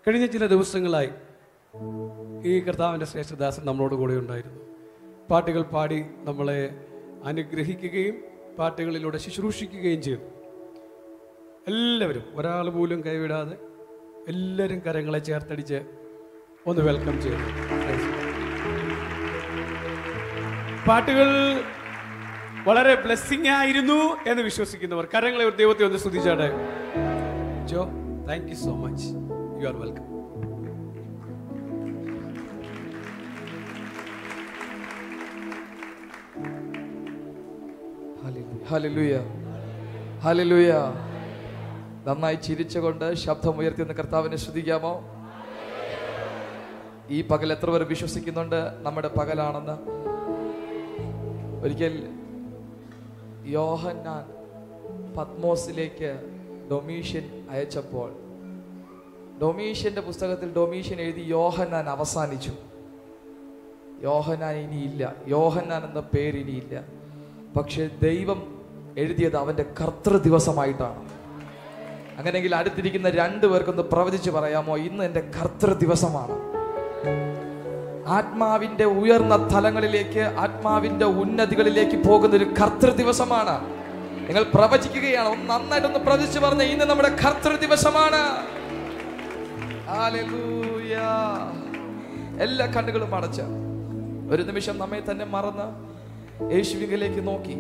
കഴിഞ്ഞ ചില ദിവസങ്ങളായി ഈ കർത്താവിൻ്റെ ശ്രേഷ്ഠദാസൻ നമ്മളോട് കൂടെ ഉണ്ടായിരുന്നു പാട്ടുകൾ പാടി നമ്മളെ അനുഗ്രഹിക്കുകയും പാട്ടുകളിലൂടെ ശുശ്രൂഷിക്കുകയും ചെയ്തു എല്ലാവരും ഒരാൾ പോലും കൈവിടാതെ എല്ലാവരും കരങ്ങളെ ചേർത്തടിച്ച് ഒന്ന് വെൽക്കം ചെയ്തു പാട്ടുകൾ വളരെ ബ്ലെസ്സിങ് ആയിരുന്നു എന്ന് വിശ്വസിക്കുന്നവർ കരങ്ങളെ ഒരു ദൈവത്തെ ഒന്ന് സ്തുതിച്ചാട്ടെ Jo thank you so much you are welcome ഹല്ലേലൂയ ഹല്ലേലൂയ നന്നായി ചിരിച്ചുകൊണ്ട് ശബ്ദം ഉയർത്തി നിന്ന് കർത്താവിനെ ശ്രദ്ധിക്കാമോ ഈ പകൽ എത്ര പേർ വിശ്വസിക്കുന്നുണ്ട് നമ്മുടെ പകലാണെന്ന് ഒരിക്കൽ യോഹന്നാൻ പത്മോസിലേക്ക് ഡൊമീഷ്യൻ അയച്ചപ്പോൾ ഡൊമീഷ്യന്റെ പുസ്തകത്തിൽ ഡൊമീഷ്യൻ എഴുതി യോഹന്നാൻ അവസാനിച്ചു യോഹന്നാൻ ഇനിയില്ല യോഹന്നാൻ എന്ന പേര് ഇനിയില്ല പക്ഷെ ദൈവം എഴുതിയത് അവന്റെ കർത്തൃ ദിവസമായിട്ടാണ് അങ്ങനെയെങ്കിൽ അടുത്തിരിക്കുന്ന രണ്ടു പേർക്കൊന്ന് പ്രവചിച്ച് പറയാമോ ഇന്ന് എൻ്റെ കർത്തൃ ദിവസമാണ് ആത്മാവിന്റെ ഉയർന്ന തലങ്ങളിലേക്ക് ആത്മാവിന്റെ ഉന്നതികളിലേക്ക് പോകുന്ന ഒരു കർത്തൃ ദിവസമാണ് നിങ്ങൾ പ്രവചിക്കുകയാണ് ഒന്ന് നന്നായിട്ടൊന്ന് പ്രവചിച്ച് പറഞ്ഞ ഇന്ന് നമ്മുടെ കർത്തൃ ദിവസമാണ് ഹല്ലേലൂയ. എല്ലാ കണ്ണുകളും അടച്ച ഒരു നിമിഷം നമ്മെ തന്നെ മറന്ന് യേശുവിലേക്ക് നോക്കി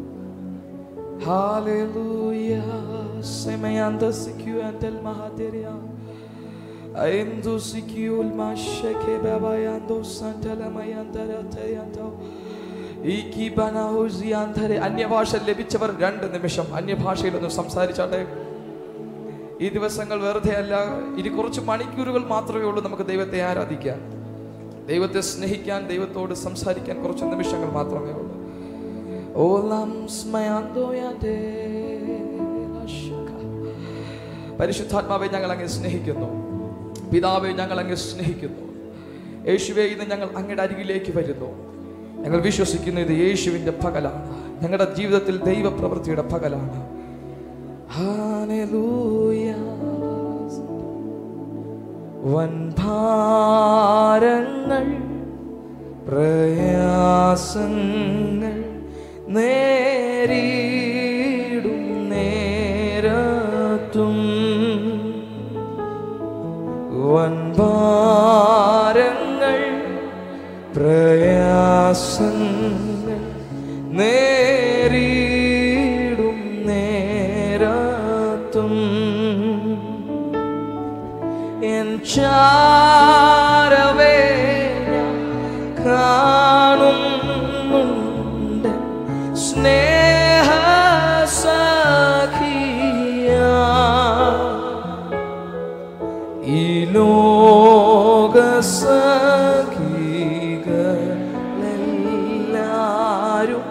ഹല്ലേലൂയ. സെമയാന്ത സിക്യുയാന്തൽ മഹാതെരിയ. അയന്തു സിക്യുൽ മാഷകെ ബബയാന്തോ സന്തലമയാന്തരതയന്തോ. ഈക്കി ബനഹുസിയാന്തരെ. അന്യഭാഷ ലഭിച്ചവർ രണ്ട് നിമിഷം അന്യഭാഷയിൽ ഒന്ന് സംസാരിച്ചാട്ടെ ഈ ദിവസങ്ങൾ വെറുതെ അല്ല ഇനി കുറച്ച് മണിക്കൂറുകൾ മാത്രമേ ഉള്ളൂ നമുക്ക് ദൈവത്തെ ആരാധിക്കാൻ ദൈവത്തെ സ്നേഹിക്കാൻ ദൈവത്തോട് സംസാരിക്കാൻ കുറച്ച് നിമിഷങ്ങൾ മാത്രമേ ഉള്ളൂ ഓലാം സ്മയാന്തോയാന്തേ ലശക. പരിശുദ്ധാത്മാവെ ഞങ്ങൾ അങ്ങ് സ്നേഹിക്കുന്നു പിതാവെ ഞങ്ങൾ അങ്ങ് സ്നേഹിക്കുന്നു യേശുവെ ഇന്ന് ഞങ്ങൾ അങ്ങയുടെ അരികിലേക്ക് വരുന്നു ഞങ്ങൾ വിശ്വസിക്കുന്നു ഇത് യേശുവിൻ്റെ പകലാണ് ഞങ്ങളുടെ ജീവിതത്തിൽ ദൈവപ്രവൃത്തിയുടെ പകലാണ് Hallelujah. വൻഭാരങ്ങൾ പ്രയാസങ്ങൾ നേരിടും നേരത്തും വൻഭാരങ്ങൾ പ്രയാസങ്ങൾ നേരിടും നേരത്തും എൻ ചാരവേ ഞാൻ കാണുന്നുണ്ട് സ്നേഹ ഈ ലോക സഖികളെല്ലാരും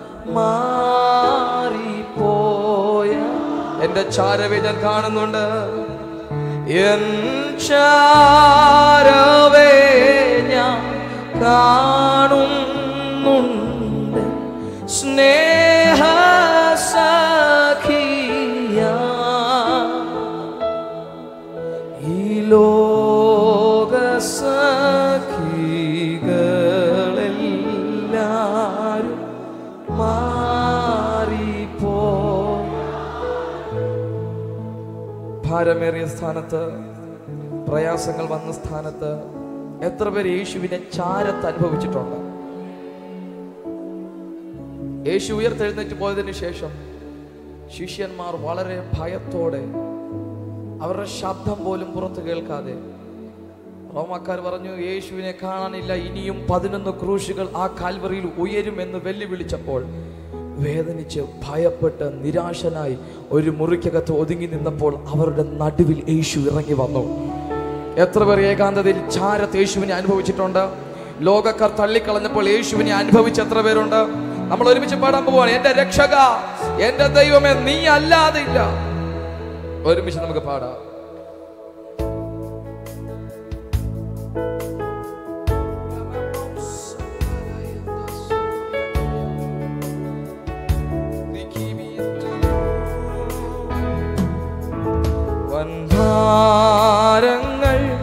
മാറിപ്പോയ എന്റെ ചാരവേ ഞാൻ കാണുന്നുണ്ട് എൻ ചാരവേ ഞാൻ കാണുന്നുണ്ട് സ്നേഹ സഖിയ ഈ ലോക സഖികളെല്ലാരും മാറിപ്പോ ഭാരമേറിയ സ്ഥാനത്ത് പ്രയാസങ്ങൾ വന്ന സ്ഥാനത്ത് എത്ര പേര് യേശുവിനെ ചാരത്ത് അനുഭവിച്ചിട്ടുണ്ട് യേശു ഉയർത്തെഴുന്നേറ്റ് പോയതിനു ശേഷം ശിഷ്യന്മാർ വളരെ ഭയത്തോടെ അവരുടെ ശബ്ദം പോലും പുറത്ത് കേൾക്കാതെ റോമാക്കാർ പറഞ്ഞു യേശുവിനെ കാണാനില്ല ഇനിയും പതിനൊന്ന് ക്രൂശുകൾ ആ കാൽവറിയിൽ ഉയരുമെന്ന് വെല്ലുവിളിച്ചപ്പോൾ വേദനിച്ച് ഭയപ്പെട്ട് നിരാശനായി ഒരു മുറിക്കകത്ത് ഒതുങ്ങി നിന്നപ്പോൾ അവരുടെ നടുവിൽ യേശു ഇറങ്ങി വന്നു എത്ര പേർ ഏകാന്തതയിൽ ചാരത്ത് യേശുവിനെ അനുഭവിച്ചിട്ടുണ്ട് ലോകക്കാർ തള്ളിക്കളഞ്ഞപ്പോൾ യേശുവിനെ അനുഭവിച്ച എത്ര പേരുണ്ട് നമ്മൾ ഒരുമിച്ച് പാടാൻ പോവാണ് എന്റെ രക്ഷക എന്റെ ദൈവമേ നീ അല്ലാതെ ഇല്ല ഒരുമിച്ച് നമുക്ക് പാടാം വൻഭാരങ്ങൾ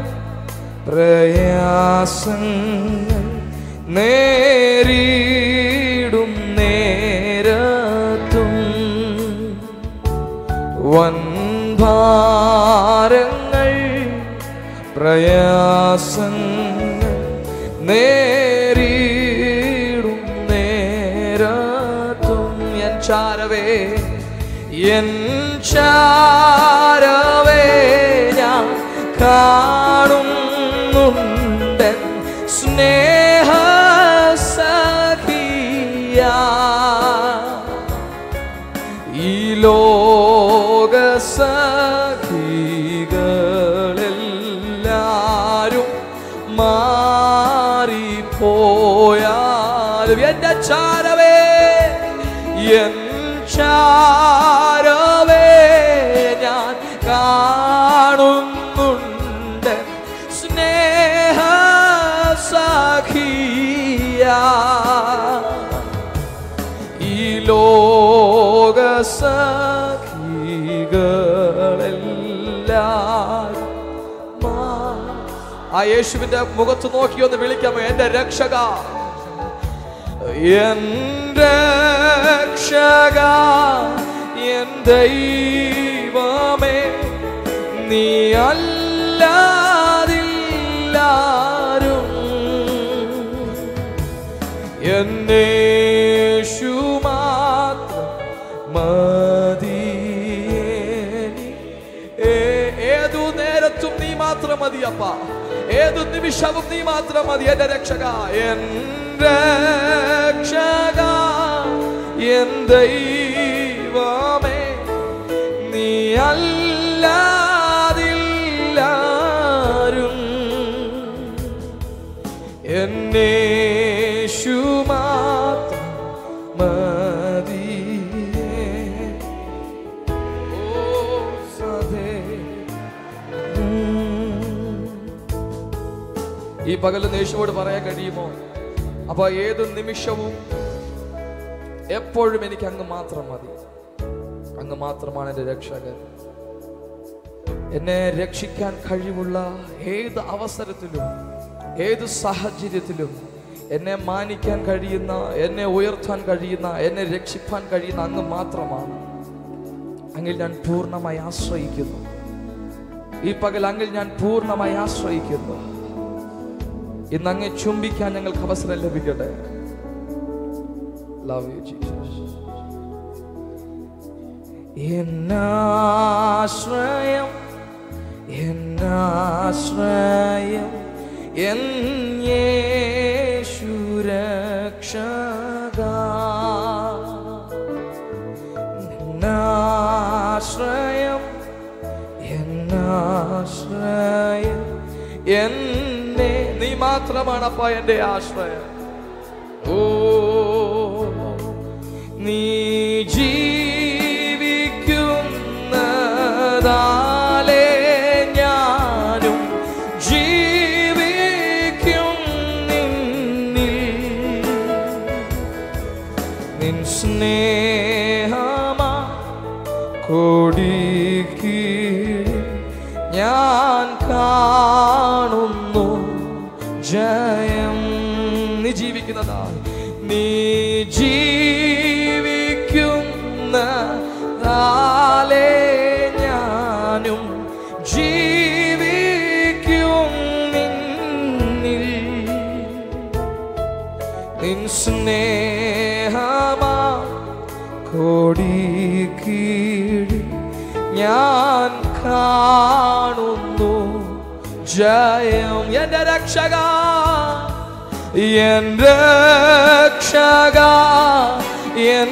പ്രയാസങ്ങൾ നേരിടും നേരത്തും വൻഭാരങ്ങൾ പ്രയാസങ്ങൾ നേരിടും നേരത്തും എൻ ചാരവേ എൻ ചാരവേ ഞാൻ കാണുന്നുണ്ടൻ സ്നേഹ ഈ ലോക സഖികളെല്ലാരും മാറിപ്പോയാലും എന്റെ ചാരവേ എൻ ചാരവേ ഞാൻ കാണുന്നുണ്ട് സ്നേഹ സഖിയ ഈ ലോക സഖികളെല്ലാം ആ യേശുവിന്റെ മുഖത്ത് നോക്കി ഒന്ന് വിളിക്കാമോ എന്റെ രക്ഷക എന്റെ രക്ഷക എൻ ദൈവമേ നീ അല്ലാതില്ലാരും എന്നേഷു മാത്രം മതിയേനി. ഏ- ഏതു നേരത്തും നീ മാത്രം മതി അപ്പ ഏതു നിമിഷവും നീ മാത്രം മതി എന്റെ രക്ഷക എന്റെ രക്ഷക എൻ ദൈവമേ നീ അല്ലാതില്ലാരും എന്നേഷു മാത്രം മതിയേ. ഓ സദേ. ഉം. ഈ പകല് യേശുവോട് പറയാൻ കഴിയുമോ അപ്പൊ ഏത് നിമിഷവും എപ്പോഴും എനിക്ക് അങ്ങ് മാത്രം മതി അങ്ങ് മാത്രമാണ് എൻ്റെ രക്ഷകൻ എന്നെ രക്ഷിക്കാൻ കഴിവുള്ള ഏത് അവസരത്തിലും ഏത് സാഹചര്യത്തിലും എന്നെ മാനിക്കാൻ കഴിയുന്ന എന്നെ ഉയർത്താൻ കഴിയുന്ന എന്നെ രക്ഷിക്കാൻ കഴിയുന്ന അങ്ങ് മാത്രമാണ് അങ്ങിൽ ഞാൻ പൂർണ്ണമായി ആശ്രയിക്കുന്നു ഈ പകൽ അങ്ങിൽ ഞാൻ പൂർണ്ണമായി ആശ്രയിക്കുന്നു ഇന്ന് അങ്ങെ ചുംബിക്കാൻ ഞങ്ങൾക്ക് അവസരം ലഭിക്കട്ടെ ലവ് യു ജീസസ് എന്നാശ്രയം എന്നാശ്രയം എൻ യേശുരക്ഷക എന്നാശ്രയം എന്നാശ്രയം എന്നെ നീ മാത്രമാണപ്പ എൻ്റെ ആശ്രയം ഓ നീ ജീവിക്കുന്നതാലേ ഞാനും ജീവിക്കും നിന്നിൽ നിൻ സ്നേഹമാ കൊടിക്ക് ഞാൻ കാണുന്നു ജയം നീ ജീവിക്കുന്നതാ നീ ജീവിക്കുന്ന നാളെ ഞാനും ജീവിക്കും നിന്നിൽ നിൻ സ്നേഹമാ കൊടിക്കീഴി ഞാൻ കാണുന്നു ജയം എന്റെ രക്ഷക എന്റെ രക്ഷക എൻ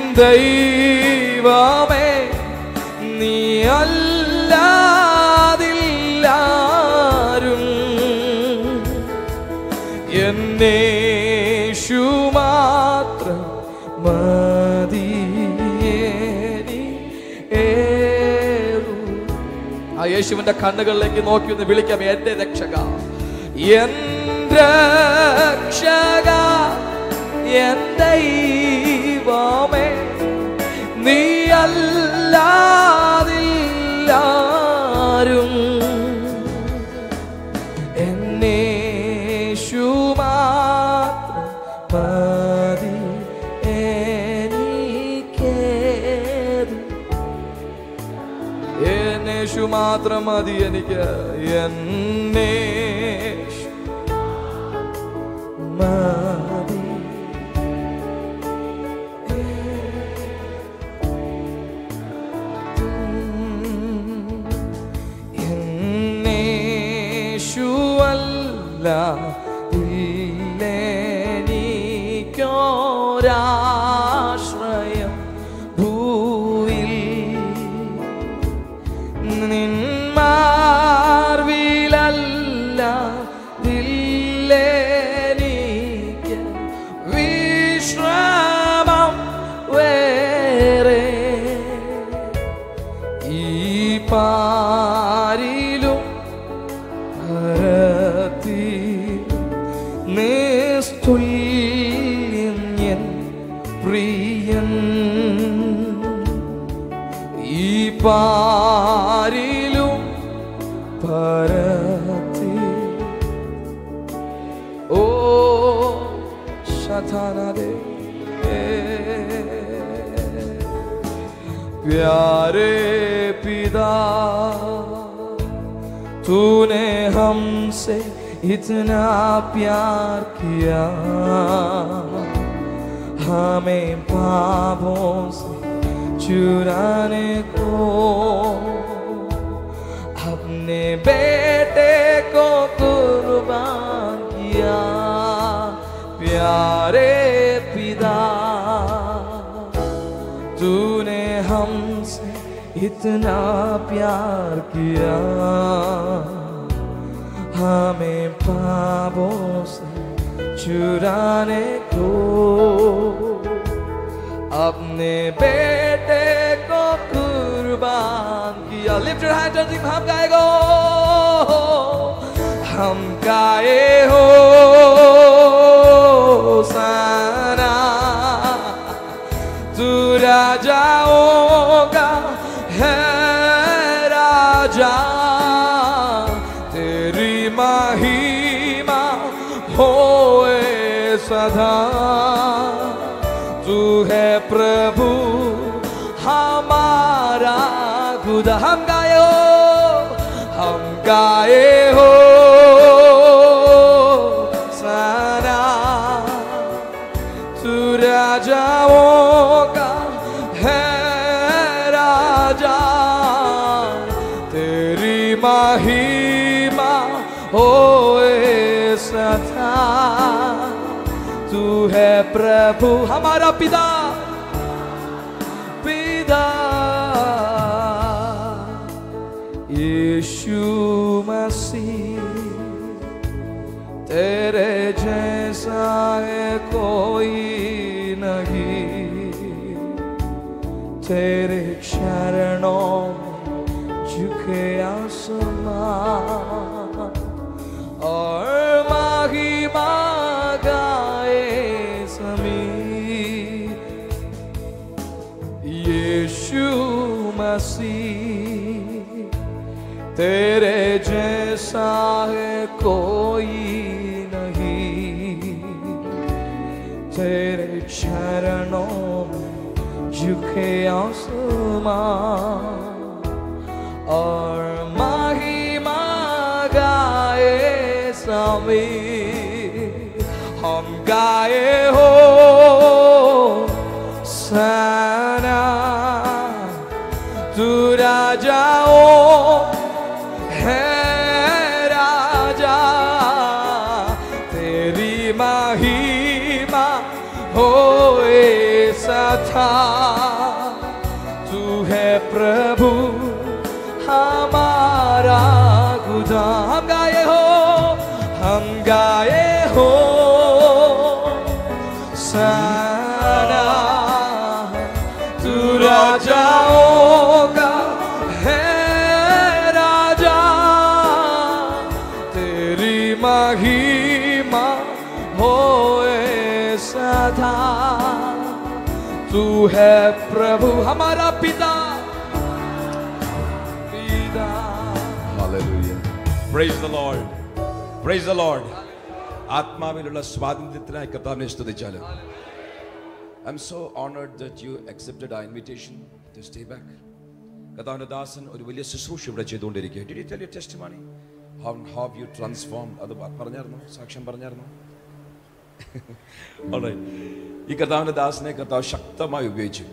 ദൈവമേ നീ അല്ലാതില്ലാരും എന്നേഷു മാത്രം മതിയേനി ഏറു ആ യേശുവിന്റെ കണ്ണുകളിലേക്ക് നോക്കി ഒന്ന് വിളിക്കാം എന്റെ രക്ഷക എന്റെ രക്ഷക എൻ ദൈവമേ നീ അല്ലാതില്ലാരും എന്നേഷു മാത്രം മതി എനിക്ക് എന്നെ മതി എന്നേശുവല്ല ഇല്ലെനിക്കൊരാശ്രയം ഭൂവിൽ നിന്മാർവിലല്ല ദില്ലെനിക്ക് വിശ്രമം വേറെ ഈ പാരിലും ഭരത്തി നിസ്തുല്യം എൻ പ്രിയൻ ഈ പാരിലും പരത്തി ഓ ശതാനദേ प्यारे पिता तूने हमसे इतना प्यार किया हमें पापों से चुराने को अपने बेटे को कुर्बान किया प्यारे पिता तूने हमसे इतना प्यार किया हमें पापों से चुराने को अपने बेटे को कुर्बान किया लिफ्ट योर हैंड हम गाएगो हम गाए हो सना तू राजाओं का है राजा तेरी महिमा होए सदा तू है प्रभु हमारा खुदा हम गाए हो हम गाए हो सना तू राजाओं का है राजा तेरी महिमा होए सदा तू है प्रभु हमारा पिता पिता यीशु मसीह तेरे जैसा है कोई नहीं तेरे चरणों में झुके आसमान और महिमा गाए समीर यीशु मसीह तेरे जैसा है कोई नहीं तेरे चरणों में झुके आसमान और महिमा गाए समीर हम गाए हो सना तू राजाओं है राजा तेरी महिमा होए सथा तू है प्रभु हमारा खुदा हम गाए हो हम गाए हो सना तू राजाओं का है राजा तेरी महिमा होए सदा तू है प्रभु हमारा पिता पिता Hallelujah. Praise the Lord. Praise the Lord. ആത്മാവിലുള്ള സ്വാതന്ത്ര്യത്തിനായി കർത്താവിനെ സ്തുതിച്ചാലും I am so honoured that you accepted a invitation to stay back കഥാവിന്റെ ദാസൻ ഒരു വലിയ ശുശ്രൂഷ ഇവിടെ ചെയ്തുകൊണ്ടിരിക്കുക Did he tell your testimony? How, how you transformed? അത് പ- പറഞ്ഞായിരുന്നോ സാക്ഷ്യം പറഞ്ഞായിരുന്നോ Alright. ഈ കർത്താവിന്റെ ദാസനെ കർത്താവ് ശക്തമായി ഉപയോഗിച്ചു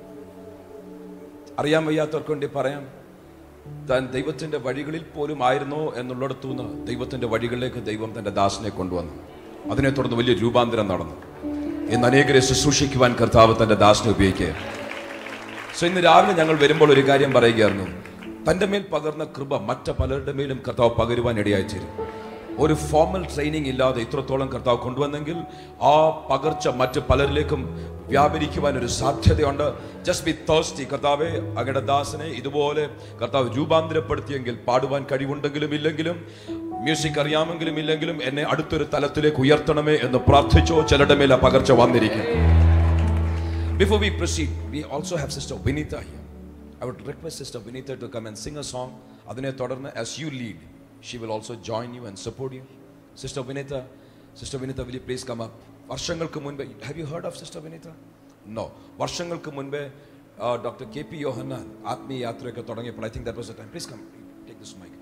അറിയാൻ വയ്യാത്തവർക്ക് വേണ്ടി പറയാം താൻ ദൈവത്തിന്റെ വഴികളിൽ പോലും ആയിരുന്നോ എന്നുള്ളിടത്തുനിന്ന് ദൈവത്തിന്റെ വഴികളിലേക്ക് ദൈവം തന്റെ ദാസനെ കൊണ്ടുവന്നു അതിനെ തുടർന്ന് വലിയ രൂപാന്തരം നടന്നു ഇന്ന് അനേകരെ ശുശ്രൂഷിക്കുവാൻ കർത്താവ് തന്റെ ദാസനെ ഉപയോഗിക്കുക സോ ഇന്ന് രാവിലെ ഞങ്ങൾ വരുമ്പോൾ ഒരു കാര്യം പറയുകയായിരുന്നു തന്റെ മേൽ പകർന്ന കൃപ മറ്റു പലരുടെ മേലും കർത്താവ് പകരുവാൻ ഇടയായി തീരും ഒരു ഫോമൽ ട്രെയിനിങ് ഇല്ലാതെ ഇത്രത്തോളം കർത്താവ് കൊണ്ടുവന്നെങ്കിൽ ആ പകർച്ച മറ്റ് പലരിലേക്കും വ്യാപരിക്കുവാൻ ഒരു സാധ്യതയുണ്ട് ജസ്റ്റ് ബി തേഴ്സ്റ്റി കർത്താവെ അങ്ങയുടെ ദാസനെ ഇതുപോലെ കർത്താവ് രൂപാന്തരപ്പെടുത്തിയെങ്കിൽ പാടുവാൻ കഴിവുണ്ടെങ്കിലും ഇല്ലെങ്കിലും മ്യൂസിക് അറിയാമെങ്കിലും ഇല്ലെങ്കിലും എന്നെ അടുത്തൊരു തലത്തിലേക്ക് ഉയർത്തണമേ എന്ന് പ്രാർത്ഥിച്ചോ ചിലരുടെ മേൽ ആ പകർച്ച വന്നിരിക്കും Before we proceed, we also have Sister Vinita here. I would request Sister Vinita to come and sing a song. അതിനെ തുടർന്ന് as you lead, she will also join you and support you. Sister Vinita, Sister Vinita, will you please come up? വർഷങ്ങൾക്ക് മുൻപേ have you heard of Sister Vinita? No. വർഷങ്ങൾക്ക് മുൻപേ doctor K P യോഹന്നാൻ ആത്മീയ യാത്രയൊക്കെ തുടങ്ങിയപ്പോൾ I think that was a time please come take this mike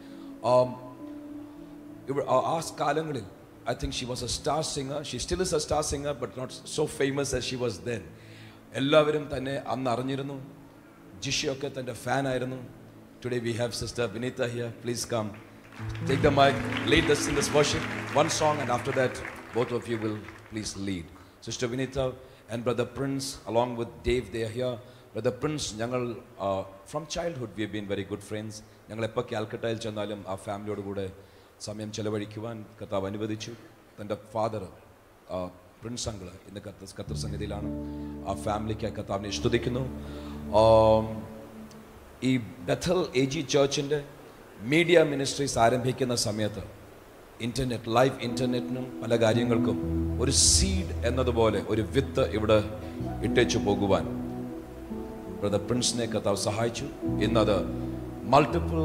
ഇവ ആ- ആ കാലങ്ങളിൽ I think she was a star singer she still is a star singer but not so famous as she was then എല്ലാവരും തന്നെ അന്ന് അറിഞ്ഞിരുന്നു ജിഷിയൊക്കെ തൻ്റെ ഫാൻ ആയിരുന്നു today we have sister Vineetha here please come take the mike lead us in this worship one song and after that both of you will please lead sister Vineetha and brother Prince along with they've they here brother Prince ഞങ്ങൾ from childhood we been very good friends ഞങ്ങൾ എപ്പോൾ കാൽക്കട്ടയിൽ ചെന്നാലും ആ ഫാമിലിയോട് കൂടെ സമയം ചെലവഴിക്കുവാൻ കർത്താവ് അനുവദിച്ചു തൻ്റെ ഫാദർ പ്രിൻസ് അങ്കിള് ഇന്ന് കത്ത് ഖത്തർ സംഗതിയിലാണ് ആ ഫാമിലിക്ക് കർത്താവിനെ സ്തുതിക്കുന്നു ആം, ഈ ബഥൽ എ ജി ചേർച്ചിൻ്റെ മീഡിയ മിനിസ്ട്രീസ് ആരംഭിക്കുന്ന സമയത്ത് ഇൻ്റർനെറ്റ് ലൈവ് ഇൻ്റർനെറ്റിനും പല കാര്യങ്ങൾക്കും ഒരു സീഡ് എന്നതുപോലെ ഒരു വിത്ത് ഇവിടെ ഇട്ടേച്ചു പോകുവാൻ ബ്രദർ പ്രിൻസിനെ കർത്താവ് സഹായിച്ചു ഇന്നത് മൾട്ടിപ്പിൾ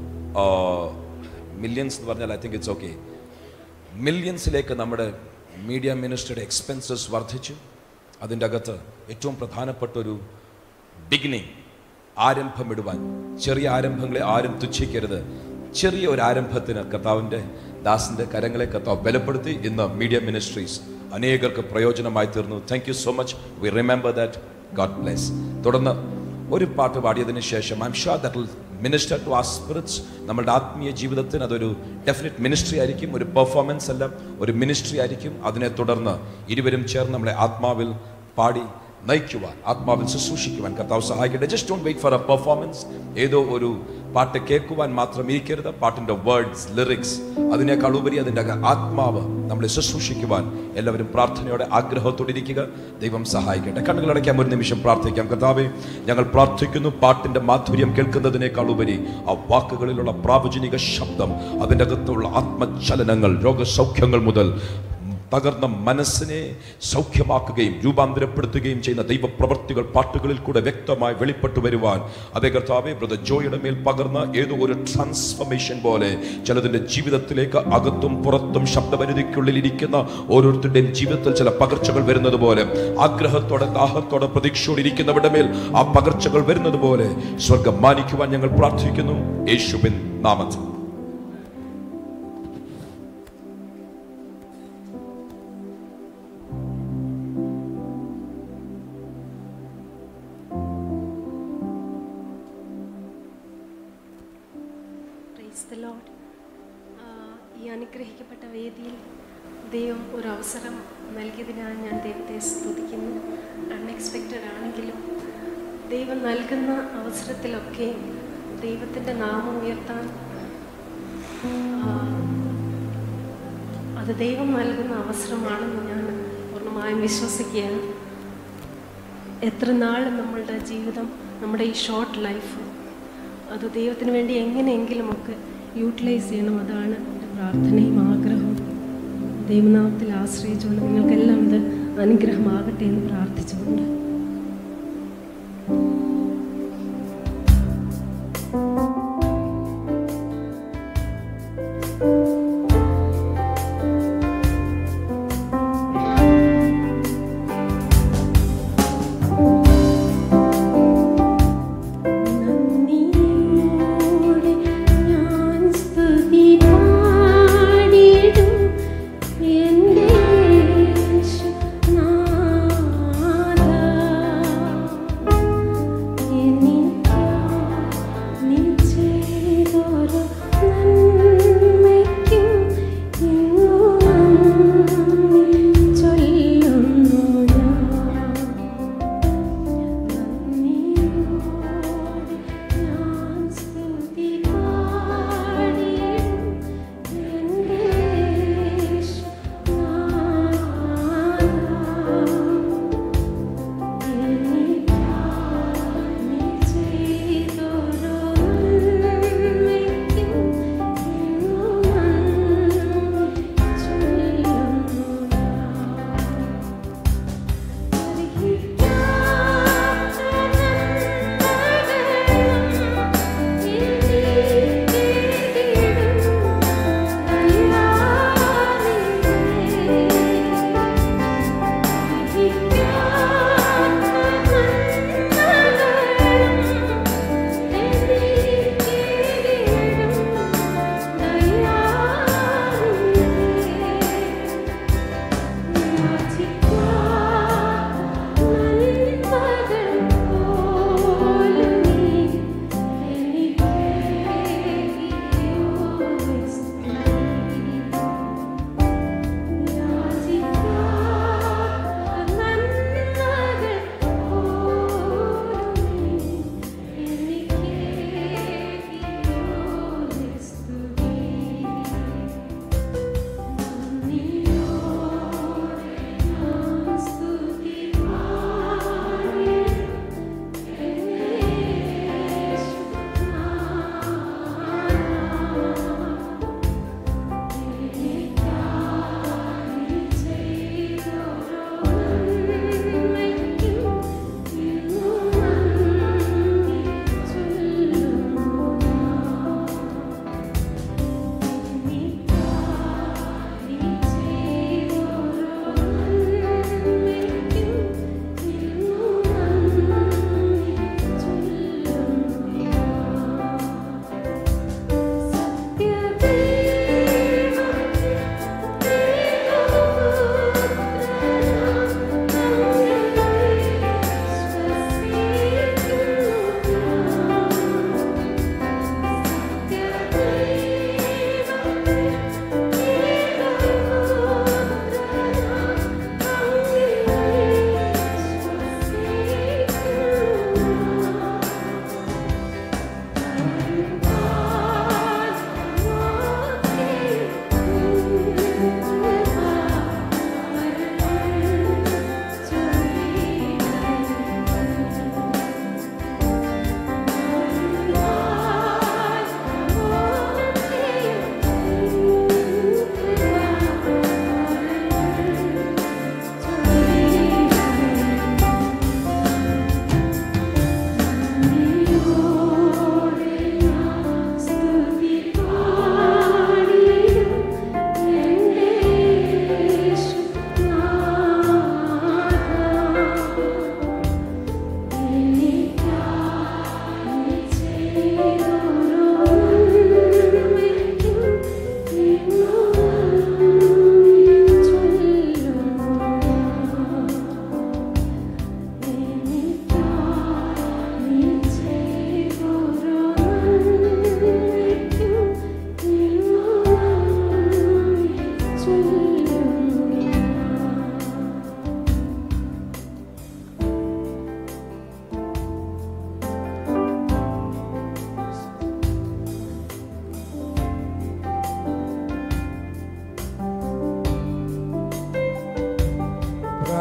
മില്യൺസ് എന്ന് പറഞ്ഞാൽ ഐ തിങ്ക് ഇറ്റ്സ് ഓക്കെ മില്യൺസിലേക്ക് നമ്മുടെ മീഡിയ മിനിസ്റ്ററുടെ എക്സ്പെൻസസ് വർദ്ധിച്ചു അതിൻ്റെ അകത്ത് ഏറ്റവും പ്രധാനപ്പെട്ട ഒരു ബിഗിനിങ് ആരംഭമിടുവാൻ ചെറിയ ആരംഭങ്ങളെ ആരും തുച്ഛിക്കരുത് ചെറിയ ഒരു ആരംഭത്തിന് കർത്താവിൻ്റെ ദാസിൻ്റെ കരങ്ങളെ കർത്താവ് ബലപ്പെടുത്തി ഇന്ന് മീഡിയ മിനിസ്ട്രീസ് അനേകർക്ക് പ്രയോജനമായി തീർന്നു thank you so much we remember that God bless തുടർന്ന് ഒരു പാട്ട് പാടിയതിനു ശേഷം I am sure that will minister to a spirits നമ്മുടെ ആത്മീയ ജീവിതത്തിന് അതൊരു ഡെഫിനറ്റ് മിനിസ്ട്രി ആയിരിക്കും ഒരു പെർഫോമൻസ് അല്ല ഒരു മിനിസ്ട്രി ആയിരിക്കും അതിനെ തുടർന്ന് ഇരുവരും ചേർന്ന് നമ്മളെ ആത്മാവിൽ പാടി നയിക്കുവാൻ ആത്മാവിൽ ശുശ്രൂഷിക്കുവാൻ കർത്താവ് സഹായിക്കട്ടെ just don't wait for a performance ഏതോ ഒരു പാട്ട് കേൾക്കുവാൻ മാത്രം ഇരിക്കരുത് പാട്ടിന്റെ വേർഡ്സ് ലിറിക്സ് അതിനേക്കാൾ ഉപരി അതിൻ്റെ അക- ആത്മാവ് നമ്മളെ ശുശ്രൂഷിക്കുവാൻ എല്ലാവരും പ്രാർത്ഥനയോടെ ആഗ്രഹത്തോടെ ഇരിക്കുക ദൈവം സഹായിക്കട്ടെ കണ്ണുകളടയ്ക്കാൻ ഒരു നിമിഷം പ്രാർത്ഥിക്കാം കർത്താവെ ഞങ്ങൾ പ്രാർത്ഥിക്കുന്നു പാട്ടിന്റെ മാധുര്യം കേൾക്കുന്നതിനേക്കാൾ ഉപരി ആ വാക്കുകളിലുള്ള പ്രാവചനിക ശബ്ദം അതിൻ്റെ അകത്തുള്ള ആത്മചലനങ്ങൾ രോഗസൗഖ്യങ്ങൾ മുതൽ തകർന്ന മനസ്സിനെ സൗഖ്യമാക്കുകയും രൂപാന്തരപ്പെടുത്തുകയും ചെയ്യുന്ന ദൈവപ്രവർത്തികൾ പാട്ടുകളിൽ കൂടെ വ്യക്തമായി വെളിപ്പെട്ടു വരുവാൻ അതേ കർത്താവെ ബ്രദർ ജോയുടെ മേൽ പകർന്ന ഏതോ ഒരു ട്രാൻസ്ഫർമേഷൻ പോലെ ചിലതിൻ്റെ ജീവിതത്തിലേക്ക് അകത്തും പുറത്തും ശബ്ദപരിധിക്കുള്ളിൽ ഇരിക്കുന്ന ഓരോരുത്തരുടെയും ജീവിതത്തിൽ ചില പകർച്ചകൾ വരുന്നത് പോലെ ആഗ്രഹത്തോടെ ദാഹത്തോടെ പ്രതീക്ഷയോടെ ഇരിക്കുന്നവരുടെ മേൽ ആ പകർച്ചകൾ വരുന്നത് പോലെ സ്വർഗം മാനിക്കുവാൻ ഞങ്ങൾ പ്രാർത്ഥിക്കുന്നു യേശുവിൻ നാമത്തിൽ പ്രൈസ് ദ ലോർഡ് ഈ അനുഗ്രഹിക്കപ്പെട്ട വേദിയിൽ ദൈവം ഒരു അവസരം നൽകിയതിനാൽ ഞാൻ ദൈവത്തെ സ്തുതിക്കുന്നു അൺഎക്സ്പെക്റ്റഡ് ആണെങ്കിലും ദൈവം നൽകുന്ന അവസരത്തിലൊക്കെ ദൈവത്തിൻ്റെ നാമം ഉയർത്താൻ ആ, അത് ദൈവം നൽകുന്ന അവസരമാണെന്ന് ഞാൻ പൂർണ്ണമായും വിശ്വസിക്കുകയാണ് എത്ര നാൾ നമ്മളുടെ ജീവിതം നമ്മുടെ ഈ ഷോർട്ട് ലൈഫ് അത് ദൈവത്തിന് വേണ്ടി എങ്ങനെയെങ്കിലുമൊക്കെ യൂട്ടിലൈസ് ചെയ്യണം അതാണ് എൻ്റെ പ്രാർത്ഥനയും ആഗ്രഹവും ദൈവനാമത്തിൽ ആശ്രയിച്ചുകൊണ്ട് നിങ്ങൾക്കെല്ലാം ഇത് അനുഗ്രഹമാകട്ടെ എന്ന് പ്രാർത്ഥിച്ചുകൊണ്ട് നന്ദി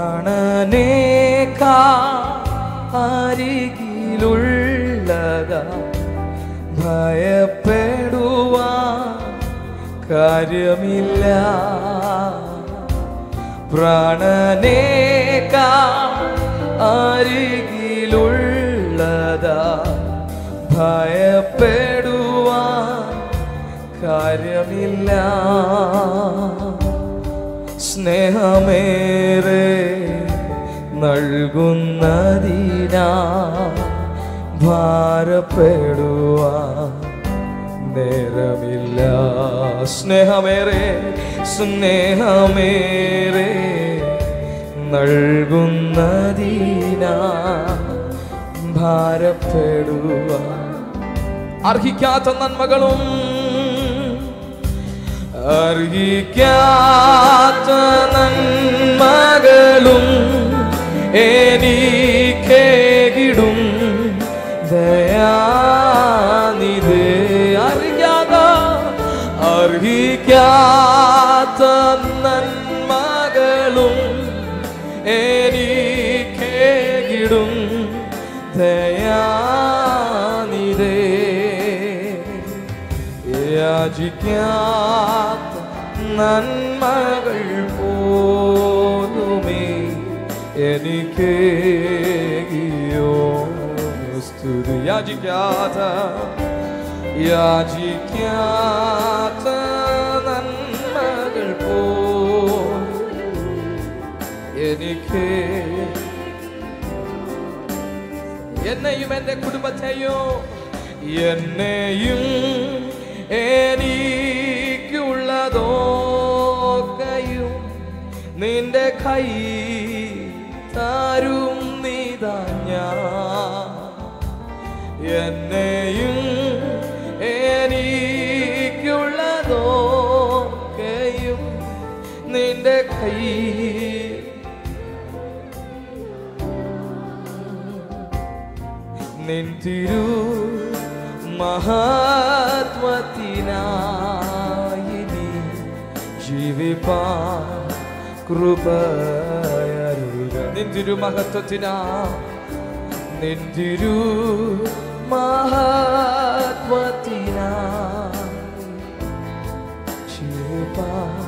പ്രാണനേക്കാ അരികിലുള്ളതാ ഭയപ്പെടുവാ കാര്യമില്ല പ്രാണനേക്കാ അരികിലുള്ളതാ ഭയപ്പെടുവാ കാര്യമില്ല സ്നേഹമേറെ നൽകുന്നതിനാ ഭാരപ്പെടുവാ നേരമില്ല സ്നേഹമേറെ സ്നേഹമേറെ നൽകുന്നതിനാ ഭാരപ്പെടുവാ അർഹിക്കാത്ത നന്മകളും അർഹിക്കാത്ത നന്മകളും എനിക്കേകിടും ദയാനിധേ അർഹിക്കാത്ത അർഹിക്കാത്ത നന്മകളും എനിക്കേകിടും ദയാനിധേ യാചിക്കാത്ത നന്മകൾ പോലുമേ എനിക്ക് സ്തുതി യാചിക്കാത്ത യാചിക്കാത്ത നന്മകൾ പോലും എനിക്ക് എന്നെയും എൻ്റെ കുടുംബത്തെയും എന്നെയും എനിക്കുള്ളതൊക്കെയും നിന്റെ കൈ താരും നീതാ ഞാൻ എന്നെയും എനിക്കുള്ളതൊക്കെയും നിന്റെ കൈ നിൻ തിരു മഹത്വത്തിനായി നീ ജീവിപ്പാ കൃപയരുക നിൻ തിരു മഹത്വത്തിനാ നിൻ തിരു മഹത്വത്തിനാ ജീവിപ്പാ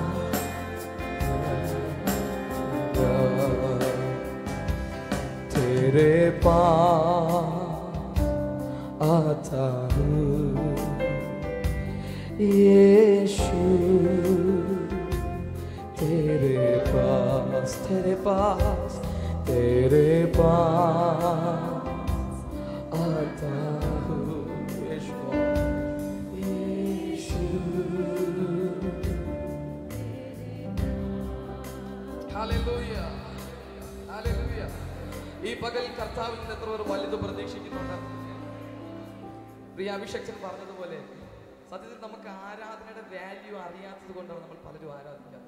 तेरे पास आता हूँ यीशु तेरे पास तेरे पास तेरे पास आता हूँ यीशु यीशु ഹല്ലേലൂയ ഹല്ലേലൂയ ഈ പകൽ കർത്താവിൽ നിന്ന് എത്ര പേർ വലുത് പ്രതീക്ഷിക്കുന്നുണ്ട് പ്രിയ അഭിഷക്തൻ പറഞ്ഞതുപോലെ സത്യത്തിൽ നമുക്ക് ആരാധനയുടെ വാല്യൂ അറിയാത്തത് കൊണ്ടാണ് നമ്മൾ പലരും ആരാധിക്കാത്തത്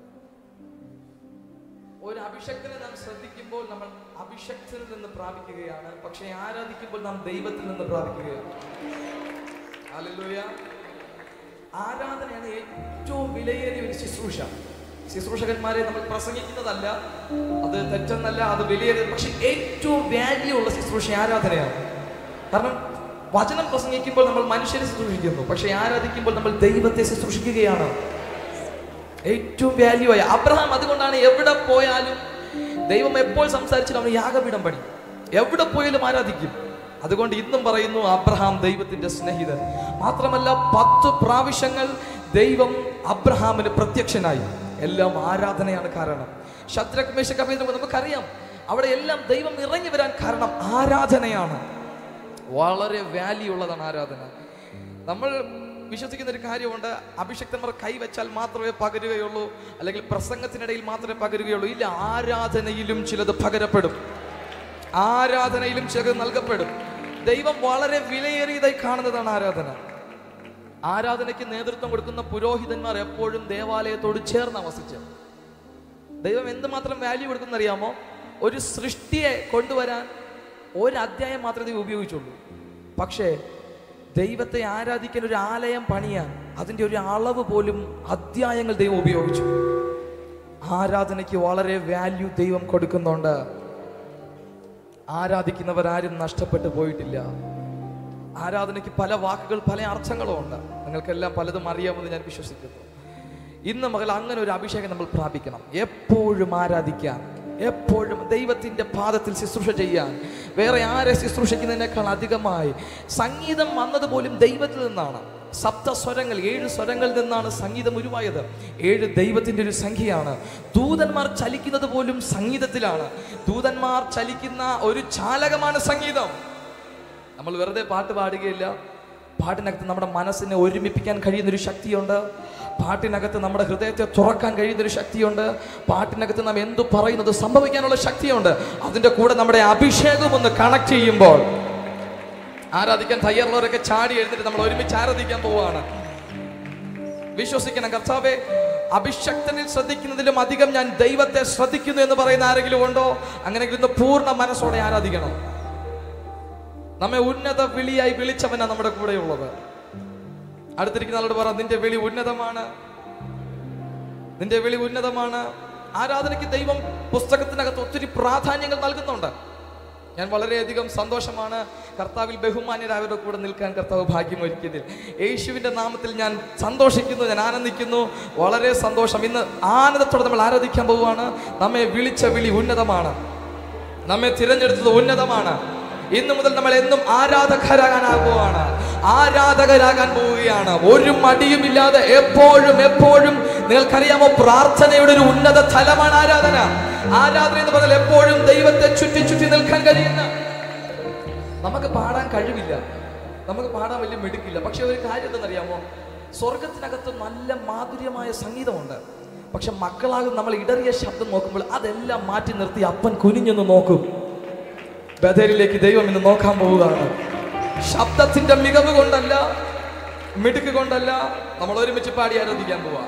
ഒരു അഭിഷക്തനെ നാം ശ്രദ്ധിക്കുമ്പോൾ നമ്മൾ അഭിഷക്തനിൽ നിന്ന് പ്രാപിക്കുകയാണ് പക്ഷേ ആരാധിക്കുമ്പോൾ നാം ദൈവത്തിൽ നിന്ന് പ്രാപിക്കുകയാണ് ഹല്ലേലൂയ ആരാധനയാണ് ഏറ്റവും വിലയേറിയ ഒരു ശുശ്രൂഷ ശുശ്രൂഷകന്മാരെ നമ്മൾ പ്രസംഗിക്കുന്നതല്ല അത് തെറ്റെന്നല്ല അത് വിലയേറിയ പക്ഷെ ഏറ്റവും വാല്യൂ ഉള്ള ശുശ്രൂഷ ആരാധനയാണ് കാരണം വചനം പ്രസംഗിക്കുമ്പോൾ നമ്മൾ മനുഷ്യരെ ശുശ്രൂഷിക്കുന്നു പക്ഷെ ആരാധിക്കുമ്പോൾ നമ്മൾ ദൈവത്തെ ശുശ്രൂഷിക്കുകയാണ് ഏറ്റവും വാല്യൂ ആയ അബ്രഹാം അതുകൊണ്ടാണ് എവിടെ പോയാലും ദൈവം എപ്പോൾ സംസാരിച്ചാലും അവന് യാഗപീഠം പണി എവിടെ പോയാലും ആരാധിക്കും അതുകൊണ്ട് ഇന്നും പറയുന്നു അബ്രഹാം ദൈവത്തിന്റെ സ്നേഹിതൻ മാത്രമല്ല പത്ത് പ്രാവശ്യങ്ങൾ ദൈവം അബ്രഹാമിന് പ്രത്യക്ഷനായി എല്ലാം ആരാധനയാണ് കാരണം ശത്രുഘ് മേശക് അഭേദം നമുക്കറിയാം അവിടെ എല്ലാം ദൈവം ഇറങ്ങി വരാൻ കാരണം ആരാധനയാണ് വളരെ വാല്യൂ ഉള്ളതാണ് ആരാധന നമ്മൾ വിശ്വസിക്കുന്ന ഒരു കാര്യമുണ്ട് അഭിഷക്തന്മാർ കൈവച്ചാൽ മാത്രമേ പകരുകയുള്ളൂ അല്ലെങ്കിൽ പ്രസംഗത്തിനിടയിൽ മാത്രമേ പകരുകയുള്ളൂ ഇല്ല ആരാധനയിലും ചിലത് പകരപ്പെടും ആരാധനയിലും ചിലത് നൽകപ്പെടും ദൈവം വളരെ വിലയേറിയതായി കാണുന്നതാണ് ആരാധന ആരാധനയ്ക്ക് നേതൃത്വം കൊടുക്കുന്ന പുരോഹിതന്മാർ എപ്പോഴും ദേവാലയത്തോട് ചേർന്ന് വസിച്ചത് ദൈവം എന്തുമാത്രം വാല്യൂ കൊടുക്കുന്ന അറിയാമോ ഒരു സൃഷ്ടിയെ കൊണ്ടുവരാൻ ഒരു അധ്യായം മാത്രമേ ദൈവം ഉപയോഗിച്ചുള്ളൂ പക്ഷേ ദൈവത്തെ ആരാധിക്കാൻ ഒരു ആലയം പണിയാൻ അതിൻ്റെ ഒരു അളവ് പോലും അധ്യായങ്ങൾ ദൈവം ഉപയോഗിച്ചു ആരാധനയ്ക്ക് വളരെ വാല്യൂ ദൈവം കൊടുക്കുന്നുണ്ട് ആരാധിക്കുന്നവരാരും നഷ്ടപ്പെട്ടു പോയിട്ടില്ല ആരാധനയ്ക്ക് പല വാക്കുകൾ പല അർത്ഥങ്ങളും ഉണ്ട് നിങ്ങൾക്കെല്ലാം പലതും അറിയാമെന്ന് ഞാൻ വിശ്വസിക്കുന്നു ഇന്ന് മകൾ അങ്ങനെ ഒരു അഭിഷേകം നമ്മൾ പ്രാപിക്കണം എപ്പോഴും ആരാധിക്കാൻ എപ്പോഴും ദൈവത്തിന്റെ പാദത്തിൽ ശുശ്രൂഷ ചെയ്യാൻ വേറെ ആരെ ശുശ്രൂഷിക്കുന്നതിനേക്കാൾ അധികമായി സംഗീതം വന്നതുപോലും ദൈവത്തിൽ നിന്നാണ് സപ്തസ്വരങ്ങൾ ഏഴ് സ്വരങ്ങളിൽ നിന്നാണ് സംഗീതം ഉരുവായത് ഏഴ് ദൈവത്തിന്റെ ഒരു സംഖ്യയാണ് ദൂതന്മാർ ചലിക്കുന്നത് പോലും സംഗീതത്തിലാണ് ദൂതന്മാർ ചലിക്കുന്ന ഒരു ചാലകമാണ് സംഗീതം നമ്മൾ വെറുതെ പാട്ട് പാടുകയില്ല പാട്ടിനകത്ത് നമ്മുടെ മനസ്സിനെ ഒരുമിപ്പിക്കാൻ കഴിയുന്നൊരു ശക്തിയുണ്ട് പാട്ടിനകത്ത് നമ്മുടെ ഹൃദയത്തെ തുറക്കാൻ കഴിയുന്നൊരു ശക്തിയുണ്ട് പാട്ടിനകത്ത് നാം എന്തു പറയുന്നത് സംഭവിക്കാനുള്ള ശക്തിയുണ്ട് അതിൻ്റെ കൂടെ നമ്മുടെ അഭിഷേകം ഒന്ന് കണക്ട് ചെയ്യുമ്പോൾ ആരാധിക്കാൻ തയ്യാറുള്ളവരൊക്കെ ചാടി എഴുന്നിട്ട് നമ്മൾ ഒരുമിച്ച് ആരാധിക്കാൻ പോവുകയാണ് വിശ്വസിക്കണം കർത്താവെ അഭിഷക്തനിൽ ശ്രദ്ധിക്കുന്നതിലും അധികം ഞാൻ ദൈവത്തെ ശ്രദ്ധിക്കുന്നു എന്ന് പറയുന്ന ആരെങ്കിലും ഉണ്ടോ അങ്ങനെയെങ്കിൽ ഇന്ന് പൂർണ്ണ മനസ്സോടെ ആരാധിക്കണം നമ്മെ ഉന്നത വിളിയായി വിളിച്ചവനാ നമ്മുടെ കൂടെ ഉള്ളത് അടുത്തിരിക്കുന്ന ആളോട് പറ നിന്റെ വിളി ഉന്നതമാണ് നിന്റെ വിളി ഉന്നതമാണ് ആരാധനയ്ക്ക് ദൈവം പുസ്തകത്തിനകത്ത് ഒത്തിരി പ്രാധാന്യങ്ങൾ നൽകുന്നുണ്ട് ഞാൻ വളരെയധികം സന്തോഷമാണ് കർത്താവിൽ ബഹുമാന്യരായവരുടെ കൂടെ നിൽക്കാൻ കർത്താവ് ഭാഗ്യമൊരുക്കിയതിൽ യേശുവിൻ്റെ നാമത്തിൽ ഞാൻ സന്തോഷിക്കുന്നു ഞാൻ ആനന്ദിക്കുന്നു വളരെ സന്തോഷം ഇന്ന് ആനന്ദത്തോടെ നമ്മൾ ആരാധിക്കാൻ പോവുകയാണ് നമ്മെ വിളിച്ച വിളി ഉന്നതമാണ് നമ്മെ തിരഞ്ഞെടുത്തത് ഉന്നതമാണ് ഇന്നു മുതൽ നമ്മൾ എന്നും ആരാധകരാകാനാകുകയാണ് ആരാധകരാകാൻ പോവുകയാണ് ഒരു മടിയുമില്ലാതെ എപ്പോഴും എപ്പോഴും നിങ്ങൾക്കറിയാമോ പ്രാർത്ഥനയുടെ ഒരു ഉന്നത തലമാണ് ആരാധന ആരാധന എന്ന് പറഞ്ഞാൽ എപ്പോഴും ദൈവത്തെ ചുറ്റി ചുറ്റി നിൽക്കാൻ കഴിയുന്ന നമുക്ക് പാടാൻ കഴിവില്ല നമുക്ക് പാടാൻ വലിയ മിടുക്കില്ല പക്ഷെ ഒരു കാര്യം എന്തെന്നറിയാമോ സ്വർഗത്തിനകത്ത് നല്ല മാധുര്യമായ സംഗീതമുണ്ട് പക്ഷെ മക്കളാകും നമ്മൾ ഇടറിയ ശബ്ദം നോക്കുമ്പോൾ അതെല്ലാം മാറ്റി നിർത്തി അപ്പൻ കുനിഞ്ഞൊന്ന് നോക്കും ബദലിലേക്ക് ദൈവം ഇന്ന് നോക്കാൻ പോവുകയാണ് ശബ്ദത്തിന്റെ മികവ് കൊണ്ടല്ല മിടുക്ക് കൊണ്ടല്ല നമ്മൾ ഒരുമിച്ച് പാടി ആരാധിക്കാൻ പോവാ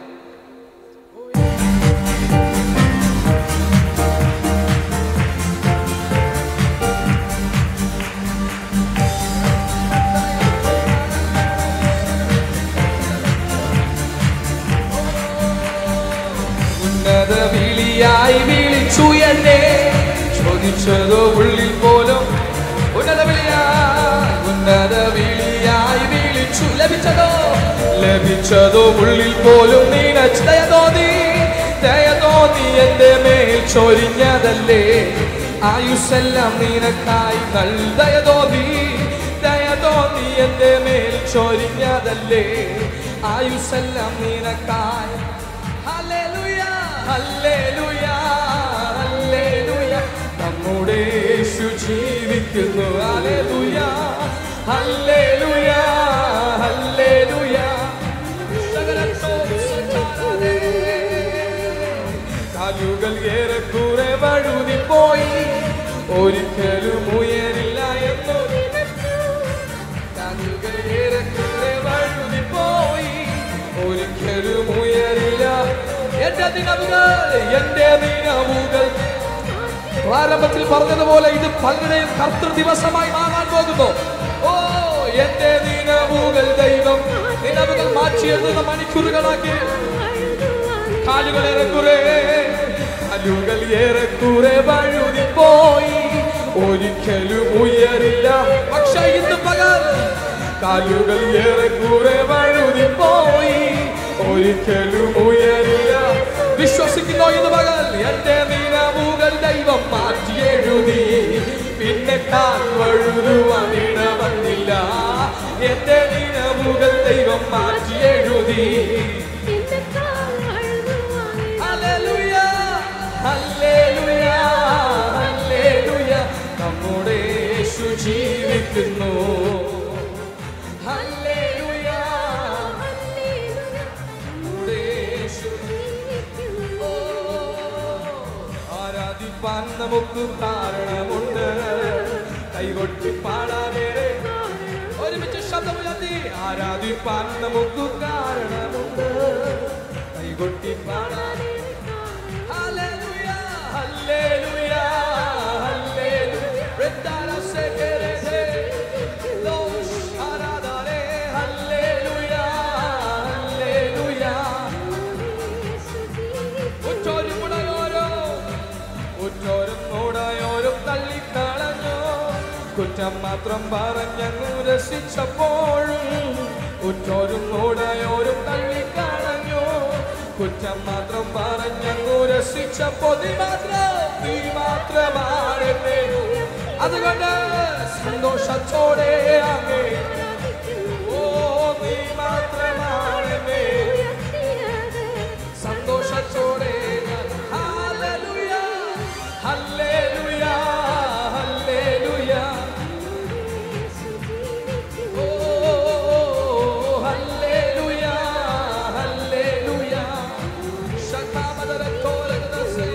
ഉന്നത വിളിയായി വിളിച്ചു എന്നെ ചോദിച്ചതോ ഉള്ളിൽ പോലും ഉന്നത വിളിയായി ഉന്നത വിളിയായി വിളിച്ചു ലഭിച്ചതോ ലഭിച്ചതോ ഉള്ളിൽ പോലും നീനച്ച് ദയ തോന്നി ദയ തോന്നി എന്റെ മേൽ ചൊരിഞ്ഞതല്ലേ ആയുസ്സെല്ലാം നിനക്കായി നൽ ദയ തോന്നി ദയ തോന്നി എന്റെ മേൽ ചൊരിഞ്ഞതല്ലേ ആയുസ്സെല്ലാം നിനക്കായി ഹല്ലേലൂയ, ഹല്ലേലൂയ, ഹല്ലേലൂയ. നമ്മുടെ യേശു ജീവിക്കുന്നു ഹല്ലേലൂയ, ഹല്ലേലൂയ, ഹല്ലേലൂയ. സകലത്തോടും സഞ്ചാരമേ. കാലുകൾ ഏറെക്കുറെ വഴുതി പോയി ഒരിക്കലും ഉയരില്ല എന്നു കാലുകൾ ഏറെക്കുറെ വഴുതി പോയി ഒരിക്കലും ഉയരില്ല എന്റെ ദിനവുകൾ എന്റെ ദിനവുകൾ പ്രാരംഭത്തിൽ പറഞ്ഞതുപോലെ ഇത് പലരുടെയും കർത്തൃ ദിവസമായി മാറാൻ പോകുന്നു ഓ എന്റെ ദിനവുകൾ ദൈവം ദിനവുകൾ മാറ്റിയെഴുതുന്ന മണിക്കൂറുകളാക്കി കാലുകൾ ഏറെക്കുറെ കാലുകൾ ഏറെക്കുറെ വഴുതി പോയി ഒരിക്കലും ഉയരില്ല പക്ഷെ ഇന്ന് പകൽ കാലുകൾ ഏറെക്കുറെ വഴുതി പോയി ഒരിക്കലും ഉയരില്ല വിശ്വസിക്കുന്നോ ഇന്ന് പകൽ എന്റെ നിലവുകൾ ദൈവം മാറ്റി എഴുതി പിന്നെ കാൽ വഴുതുവാൻ ഇടവന്നില്ല എന്റെ നിലവുകൾ ദൈവം മാറ്റി എഴുതി ഹല്ലേലൂയ, ഹല്ലേലൂയ, ഹല്ലേലൂയ. നമ്മുടെ യേശു ജീവിക്കുന്നു ഹല്ലേലൂയ, നമ്മുടെ യേശു ഓ, ആരാധിപ്പാൻ നമുക്ക് കാരണമുണ്ട് കൈകൊട്ടി പാടാതെ ഒരുമിച്ച് ശബ്ദമുയർത്തി ആരാധിപ്പാൻ നമുക്ക് കാരണമുണ്ട് കൈകൊട്ടി പാടാതെ ഹല്ലേലൂയ, ഹല്ലേലൂയ, ഹല്ലേലൂയ. വൃന്ദാല സെകരസെ, ലോഷ് ആരാധനെ, ഹല്ലേലൂയ, ഹല്ലേലൂയ. ഉച്ചോ കുറ്റം മാത്രം പറഞ്ഞങ്ങു രസിച്ചപ്പോഴും ഉറ്റോരും ഓടയോരും തള്ളിക്കളഞ്ഞു കുറ്റം മാത്രം പറഞ്ഞങ്ങു രസിച്ചപ്പോ നീ മാത്രം നീ മാത്രമാണ് എന്നെ. അതുകൊണ്ട് സന്തോഷത്തോടെ അങ്ങേ ഓ നീ മാത്രമാണ് എന്നെ. സന്തോഷത്തോടെ ഞാൻ ഹല്ലേലൂയ ഹല്ലേലൂയ ഹല്ലേലൂയ ഓ ഹല്ലേലൂയ ഹല്ലേലൂയ शतामदरतोरगदसे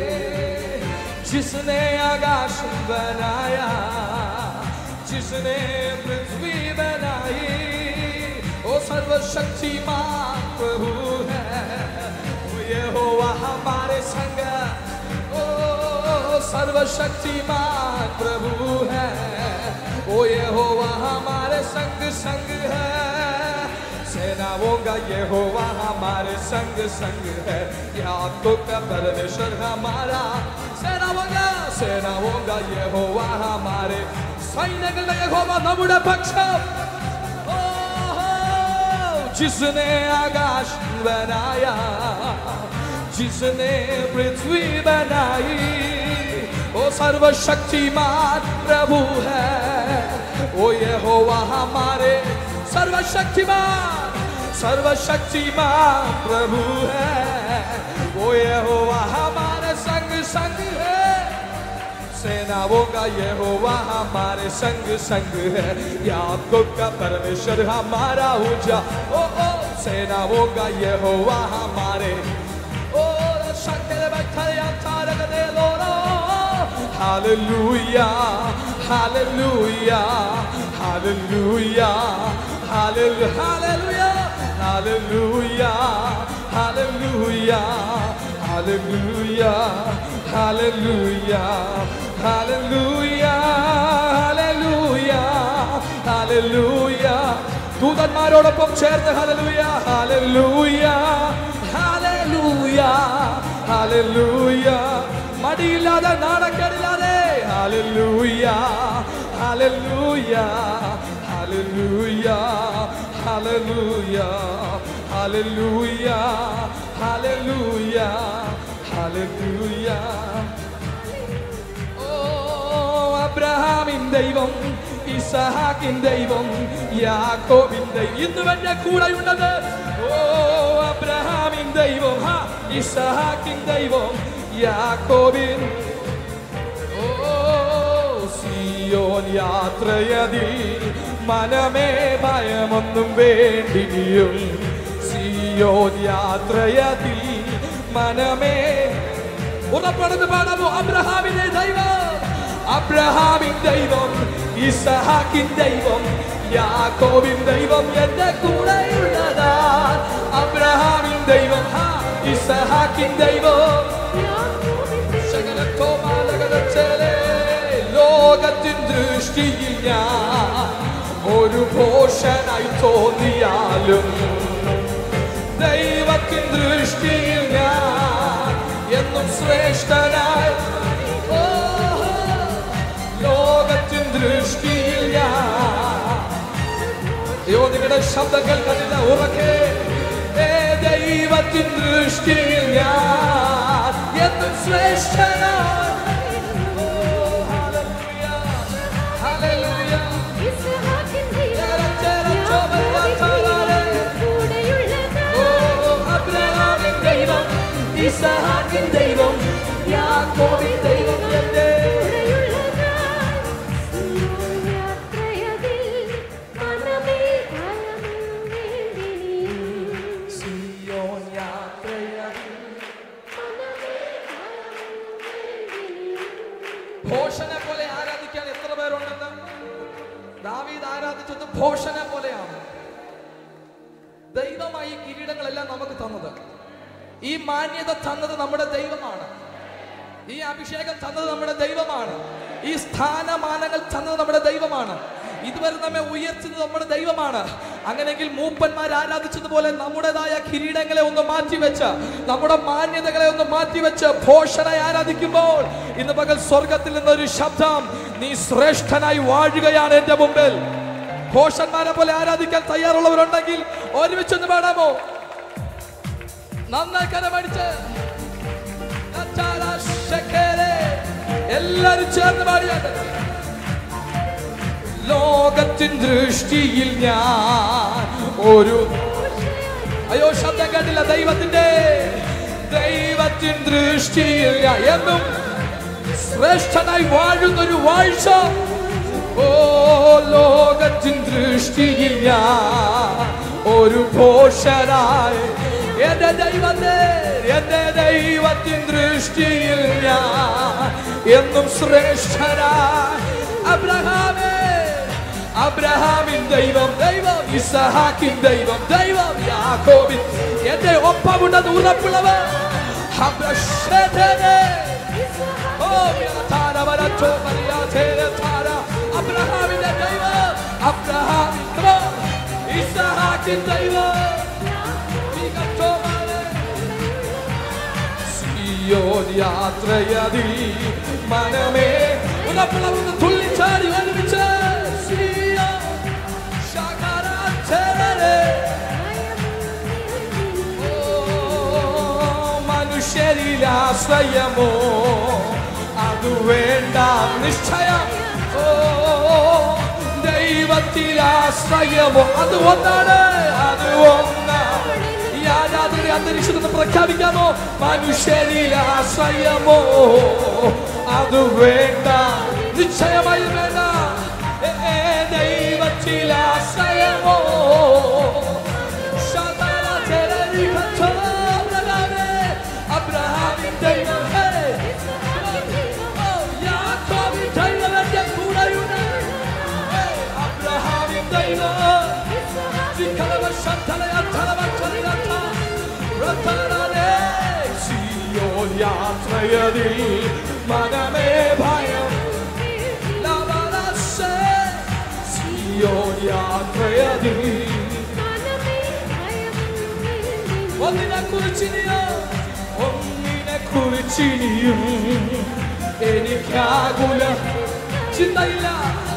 जिसने आकाश बनाया जिसने पृथ्वी बनाई ओ सर्वशक्तिमान प्रभु है ओ यहोवा हमारे संग ओ सर्वशक्तिमान प्रभु है ओ यहोवा हमारे संग संग है सेनाओं का यहोवा हमारे संग संग है याकों का परमेश्वर हमारा सेनाओं का सेनाओं का यहोवा हमारे സൈന്യങ്ങളുടെ യഹോവ നമ്മുടെ പക്ഷം ഓഹോ, जिसने आकाश बनाया जिसने पृथ्वी बनाई वो सर्वशक्तिमान प्रभु है वो यहोवा हमारे सर्वशक्तिमान सर्वशक्तिमान प्रभु है वो यहोवा हमारे संग संग है सेनाओं का यहोवा हमारे संग संग है याकूब का परमेश्वर हमारा ऊंचा ओ ओ सेनाओं का यहोवा हमारे ओ शक्ति बैठा तारक दे लोरो हालेलुया हालेलुया हालेलुया हालेलुया हालेलुया हालेलुया हालेलुया हालेलुया हालेलुया हालेलुया हालेलुया ദൂതന്മാരോടൊപ്പം ചേർന്ന് ഹല്ലേലൂയ ഹല്ലേലൂയ ഹല്ലേലൂയ ഹല്ലേലൂയ മടിയില്ലാതെ നാണക്കേടില്ലാതെ ഹല്ലേലൂയ ഹല്ലേലൂയ ഹല്ലേലൂയ ഹല്ലേലൂയ ഹല്ലേലൂയ ഹല്ലേലൂയ ഹല്ലേലൂയ ഓ അബ്രഹാമിൻ ദൈവം ഇസഹാക്കിൻ ദൈവം യാക്കോബിൻ ദൈവം ഇന്നും എന്റെ കൂടെ ഉള്ളത് ഓ അബ്രഹാമിൻ ദൈവം ഹാ ഇസഹാക്കിൻ ദൈവം യാക്കോബിൻ ഓ സിയോൻ യാത്രയതിൽ മനമേ ഭയമൊന്നും വേണ്ടിനിയും സിയോൻ യാത്രയതിൽ മനമേ ഉറപ്പെടുന്ന് പാടാമോ അബ്രഹാമിന്റെ ദൈവം അബ്രഹാമിൻ ദൈവം ഇസഹാക്കിൻ ദൈവം യാക്കോബിൻ ദൈവം എന്റെ കൂടെയുള്ളതാ അബ്രഹാമിൻ ദൈവം ഹാ ഇസഹാക്കിൻ ദൈവം ശകലത്തോമാലകലച്ചേലേ, ലോകത്തിൻ ദൃഷ്ടിയിൽ ഞാൻ ഒരു ഭോഷനായി തോന്നിയാലും ദൈവത്തിൻ ദൃഷ്ടിയിൽ ഞാൻ എന്നും ശ്രേഷ്ഠനായി ഓ, ലോകത്തിൻ ദൃഷ്ടിയിൽ ഞാൻ അയ്യോ നിങ്ങളുടെ ശബ്ദം കേൾക്കുന്നില്ല ഉറക്കെ ഏ ദൈവത്തിൻ ദൃഷ്ടിയിൽ ഞാൻ എന്നും ശ്രേഷ്ഠനാണ് ഓ, ഹല്ലേലൂയ, ഹല്ലേലൂയ. ഓ, അബ്രഹാമിൻ ദൈവം, ഇസഹാക്കിൻ ദൈവം യാക്കോബിൻ ദൈവം എന്റെ സിയോൻ യാത്രയതിൽ ഭോഷനെ പോലെ ആരാധിക്കാൻ എത്ര പേരുണ്ടെന്ന് ദാവീദ് ആരാധിച്ചത് ഭോഷനെ പോലെയാണ് ദൈവമായി ഈ കിരീടങ്ങളെല്ലാം നമുക്ക് തന്നത് ഈ മാന്യത തന്നത് നമ്മുടെ ദൈവമാണ് ഈ അഭിഷേകം തന്നത് നമ്മുടെ ദൈവമാണ് ഈ സ്ഥാനമാനങ്ങൾ തന്നത് നമ്മുടെ ദൈവമാണ് ഇതുവരെ നമ്മെ ഉയർത്തുന്നത് നമ്മുടെ ദൈവമാണ് അങ്ങനെയെങ്കിൽ മൂപ്പന്മാർ ആരാധിച്ചതുപോലെ നമ്മുടേതായ കിരീടങ്ങളെ ഒന്ന് മാറ്റിവെച്ച് നമ്മുടെ മാന്യതകളെ ഒന്ന് മാറ്റിവെച്ച് ഭോഷണെ ആരാധിക്കുമ്പോൾ ഇന്ന് പകൽ സ്വർഗത്തിൽ നിന്നൊരു ശബ്ദം നീ ശ്രേഷ്ഠനായി വാഴുകയാണ് എന്റെ മുമ്പിൽ ഘോഷന്മാരെ പോലെ ആരാധിക്കാൻ തയ്യാറുള്ളവരുണ്ടെങ്കിൽ ഒരുമിച്ചൊന്ന് പാടാമോ നന്നായി കരമടിച്ച് എല്ലാരും ചേർന്ന് പാടിയാട്ടെ ലോകത്തിൻ ദൃഷ്ടിയിൽ ഞാൻ ഒരു അയ്യോ ശബ്ദം കേട്ടില്ല ദൈവത്തിന്റെ ദൈവത്തിൻ ദൃഷ്ടിയിൽ ഞാൻ എന്നും ശ്രേഷ്ഠനായി വാഴുന്ന ഒരു വാഴ്ച ഓ ലോകത്തിൻ ദൃഷ്ടിയിൽ ഞാൻ ഒരു ഘോഷനായി എന്റെ ദൈവത്തെ എന്റെ ദൈവത്തിൻ ദൃഷ്ടിയിൽ ഞാൻ എന്നും ശ്രേഷ്ഠനായി അബ്രഹാമേ അബ്രഹാമിൻ ദൈവം ദൈവം ഇസഹാക്കിൻ ദൈവം ദൈവം യാക്കോബിൻ എന്റെ ഒപ്പമുണ്ടെന്ന് ഉറപ്പുള്ളവർ അബ്രശ്രേഷ്ഠനെ ഓ യാഥാര വരച്ചോ മറിയാഥേര ധാര അബ്രഹാമിന്റെ ദൈവം അബ്രഹാമിൻ ദൈവം ഇസഹാക്കിൻ ദൈവം മികച്ചോ മല സിയോൻ യാത്രയതി മനമേ ഉറപ്പുള്ളവന്ന് തുള്ളിച്ചാടി ഒരുമിച്ച് സിയോൻ ശകരാചരണേ. ഓ, മനുഷ്യരിലാശ്രയമോ അത് വേണ്ട നിശ്ചയം ഓ ദൈവത്തിലാശ്രയമോ അത് ഒന്നാണ് അത് ഒന്നാണ് ഈ ആരാധന അന്തരീക്ഷത്തിൽ പ്രഖ്യാപിക്കാമോ മനുഷ്യരിലാശ്രയമോ അത് വേണ്ട നിശ്ചയമായി വേണ്ട ഏ, ഏ, ദൈവത്തിലാശ്രയമോ അബ്രഹാമിൻ ദൈവം ഹേ. ഓ, യാക്കോബിൻ ദൈവം എന്റെ കൂടെയുണ്ട്. ഹേ, അബ്രഹാമിൻ ദൈവം സിയോൻ യാത്രയതിൽ മനമേ ഭയം ലവണസേ. സിയോൻ യാത്രയതിൽ ഒന്നിനെ കുറിച്ചിനിയോ ഒന്നിനെ കുറിച്ചിനിയും എനിക്കാകുല ചിന്തയില്ല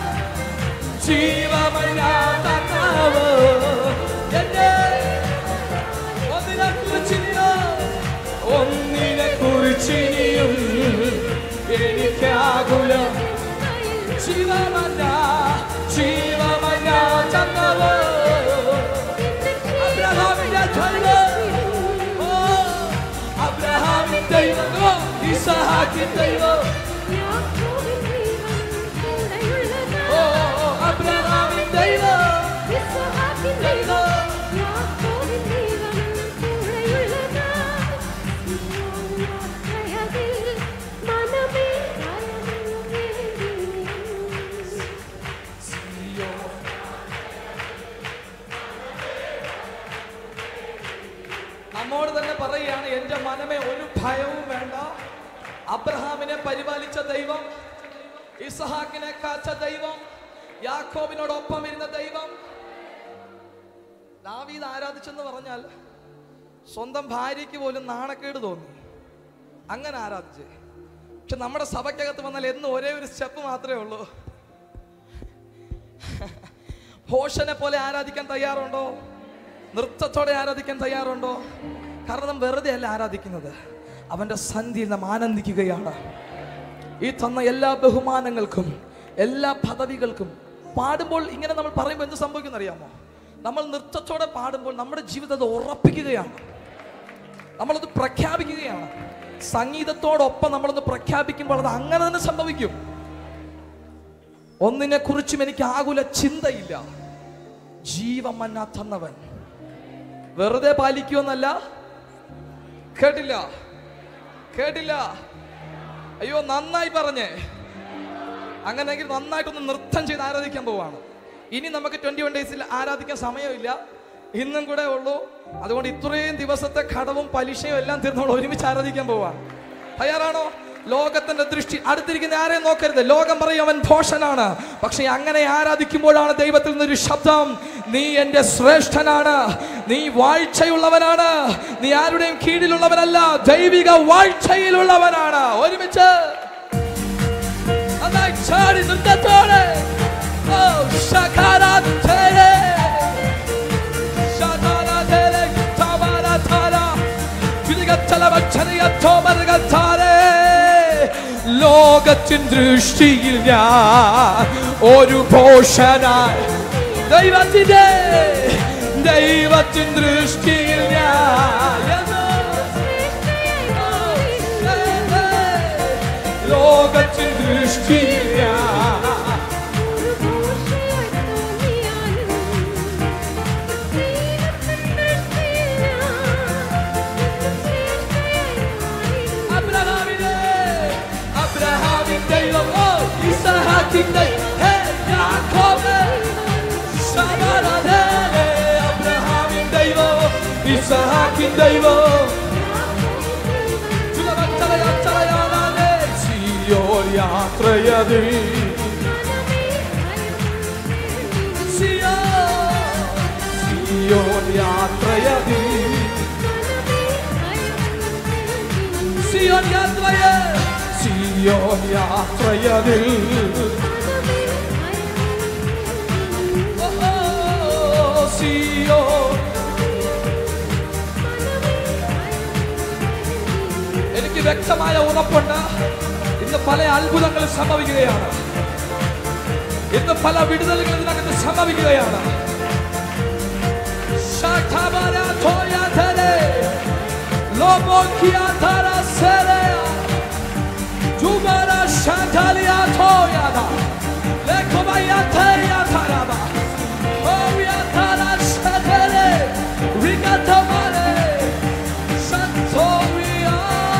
ജീവമയ തന്നാവ് എന്നെ ഒന്നിനെ കുറിച്ചിനിയോ ഒന്നിനെ കുറിച്ചിനിയും എനിക്കാകുല ജീവമല്ല ജീവമയ തന്നാവ് അബ്രഹാമിന്റെ ദൈവം ഓ അബ്രഹാമിൻ ദൈവം ഓ ഇസഹാക്കിൻ ദൈവം ഓ അബ്രഹാമിൻ ദൈവം നമ്മോട് തന്നെ പറയുകയാണ് എന്റെ മനമേ ഒരു ഭയവും വേണ്ട അബ്രഹാമിനെ പരിപാലിച്ച ദൈവം ഇസഹാക്കിനെ കാച്ച ദൈവം യാക്കോബിനോടൊപ്പം ഇരുന്ന ദൈവം ദാവീദ് ആരാധിച്ചെന്ന് പറഞ്ഞാൽ സ്വന്തം ഭാര്യയ്ക്ക് പോലും നാണക്കേട് തോന്നി അങ്ങനെ ആരാധിച്ച് പക്ഷെ നമ്മുടെ സഭയ്ക്കകത്ത് വന്നാൽ എന്നും ഒരേ ഒരു സ്റ്റെപ്പ് മാത്രമേ ഉള്ളൂ ഭോഷനെ പോലെ ആരാധിക്കാൻ തയ്യാറുണ്ടോ നൃത്തത്തോടെ ആരാധിക്കാൻ തയ്യാറുണ്ടോ കാരണം വെറുതെ അല്ല ആരാധിക്കുന്നത് അവന്റെ സന്ധിയിൽ നാം ആനന്ദിക്കുകയാണ് ഈ തന്ന എല്ലാ ബഹുമാനങ്ങൾക്കും എല്ലാ പദവികൾക്കും പാടുമ്പോൾ ഇങ്ങനെ നമ്മൾ പറയുമ്പോൾ എന്ത് സംഭവിക്കും അറിയാമോ നമ്മൾ നൃത്തത്തോടെ പാടുമ്പോൾ നമ്മുടെ ജീവിതം അത് ഉറപ്പിക്കുകയാണ് നമ്മളത് പ്രഖ്യാപിക്കുകയാണ് സംഗീതത്തോടൊപ്പം നമ്മളത് പ്രഖ്യാപിക്കുമ്പോൾ അത് അങ്ങനെ തന്നെ സംഭവിക്കും ഒന്നിനെ കുറിച്ചും എനിക്ക് ആകുല ചിന്തയില്ല ജീവമന്ന തന്നവൻ വെറുതെ പാലിക്കുമെന്നല്ല കേട്ടില്ല കേട്ടില്ല അയ്യോ നന്നായി പറഞ്ഞേ അങ്ങനെയെങ്കിൽ നന്നായിട്ടൊന്ന് നൃത്തം ചെയ്ത് ആരാധിക്കാൻ പോവാണ് ഇനി നമുക്ക് ട്വന്റി വൺ ഡേയ്സിൽ ആരാധിക്കാൻ സമയമില്ല ഇന്നും കൂടെ ഉള്ളൂ അതുകൊണ്ട് ഇത്രയും ദിവസത്തെ കടവും പലിശയും എല്ലാം തീർന്ന് നമ്മൾ ഒരുമിച്ച് ആരാധിക്കാൻ പോവാണ് തയ്യാറാണോ ലോകത്തിന്റെ ദൃഷ്ടി അടുത്തിരിക്കുന്ന ആരെയും നോക്കരുത് ലോകം പറയും അവൻ ഭോഷനാണ് പക്ഷെ അങ്ങനെ ആരാധിക്കുമ്പോഴാണ് ദൈവത്തിൽ നിന്നൊരു ശബ്ദം നീ എന്റെ ശ്രേഷ്ഠനാണ് നീ വാഴ്ചയുള്ളവനാണ് നീ ആരുടെയും കീഴിലുള്ളവനല്ല ദൈവിക വാഴ്ചയിലുള്ളവനാണ് ഒരുമിച്ച് നന്നായി ചാടി നൃത്തത്തോടെ ഓ ശകാരാധേരെ ശകാരാധേരെ തവരധാര വിളികത്തലവച്ചറിയത്തോമറുകത്താരേ ലോകത്തിൻ ദൃഷ്ടിയിൽ ഞാൻ ഒരു പോഷനായി ദൈവത്തിന്റെ ദൈവത്തിൻ ദൃഷ്ടിയിൽ ഞാൻ എന്ന് ലോകത്തിൻ ദൃഷ്ടിയിൽ ഞാൻ അബ്രഹാമിനെ അബ്രഹാമിൻ ദൈവം ഓ ഇസഹാക്കിൻ ദൈവം ഹേ യാക്കോബ് ശബരദേലെ അബ്രഹാമിൻ ദൈവം ഇസഹാക്കിൻ ദൈവം ചുലവച്ചലയച്ചലയാനാലേ സിയോർ യാത്രയതിൽ സിയോ സിയോർ യാത്രയതിൽ സിയോൻ യാത്രയെ സിയോൻ യാത്രയതിൽ ഓ, സിയോൻ എനിക്ക് വ്യക്തമായ ഉറപ്പുണ്ട് ഇന്ന് പല അത്ഭുതങ്ങളും സംഭവിക്കുകയാണ് ഇന്ന് പല വിടുതലുകൾ ഇതിനകത്ത് സംഭവിക്കുകയാണ് ശാഖാബാര തോയാതരെ, ലോബോക്കിയാതര സെരയ, ജുബാര ശാഖാലിയ തോയാത, ലേഖോബയാതയാതരബ, ഓവിയാതര ശതരെ, റിഗതമരെ, ശന്തോറിയ,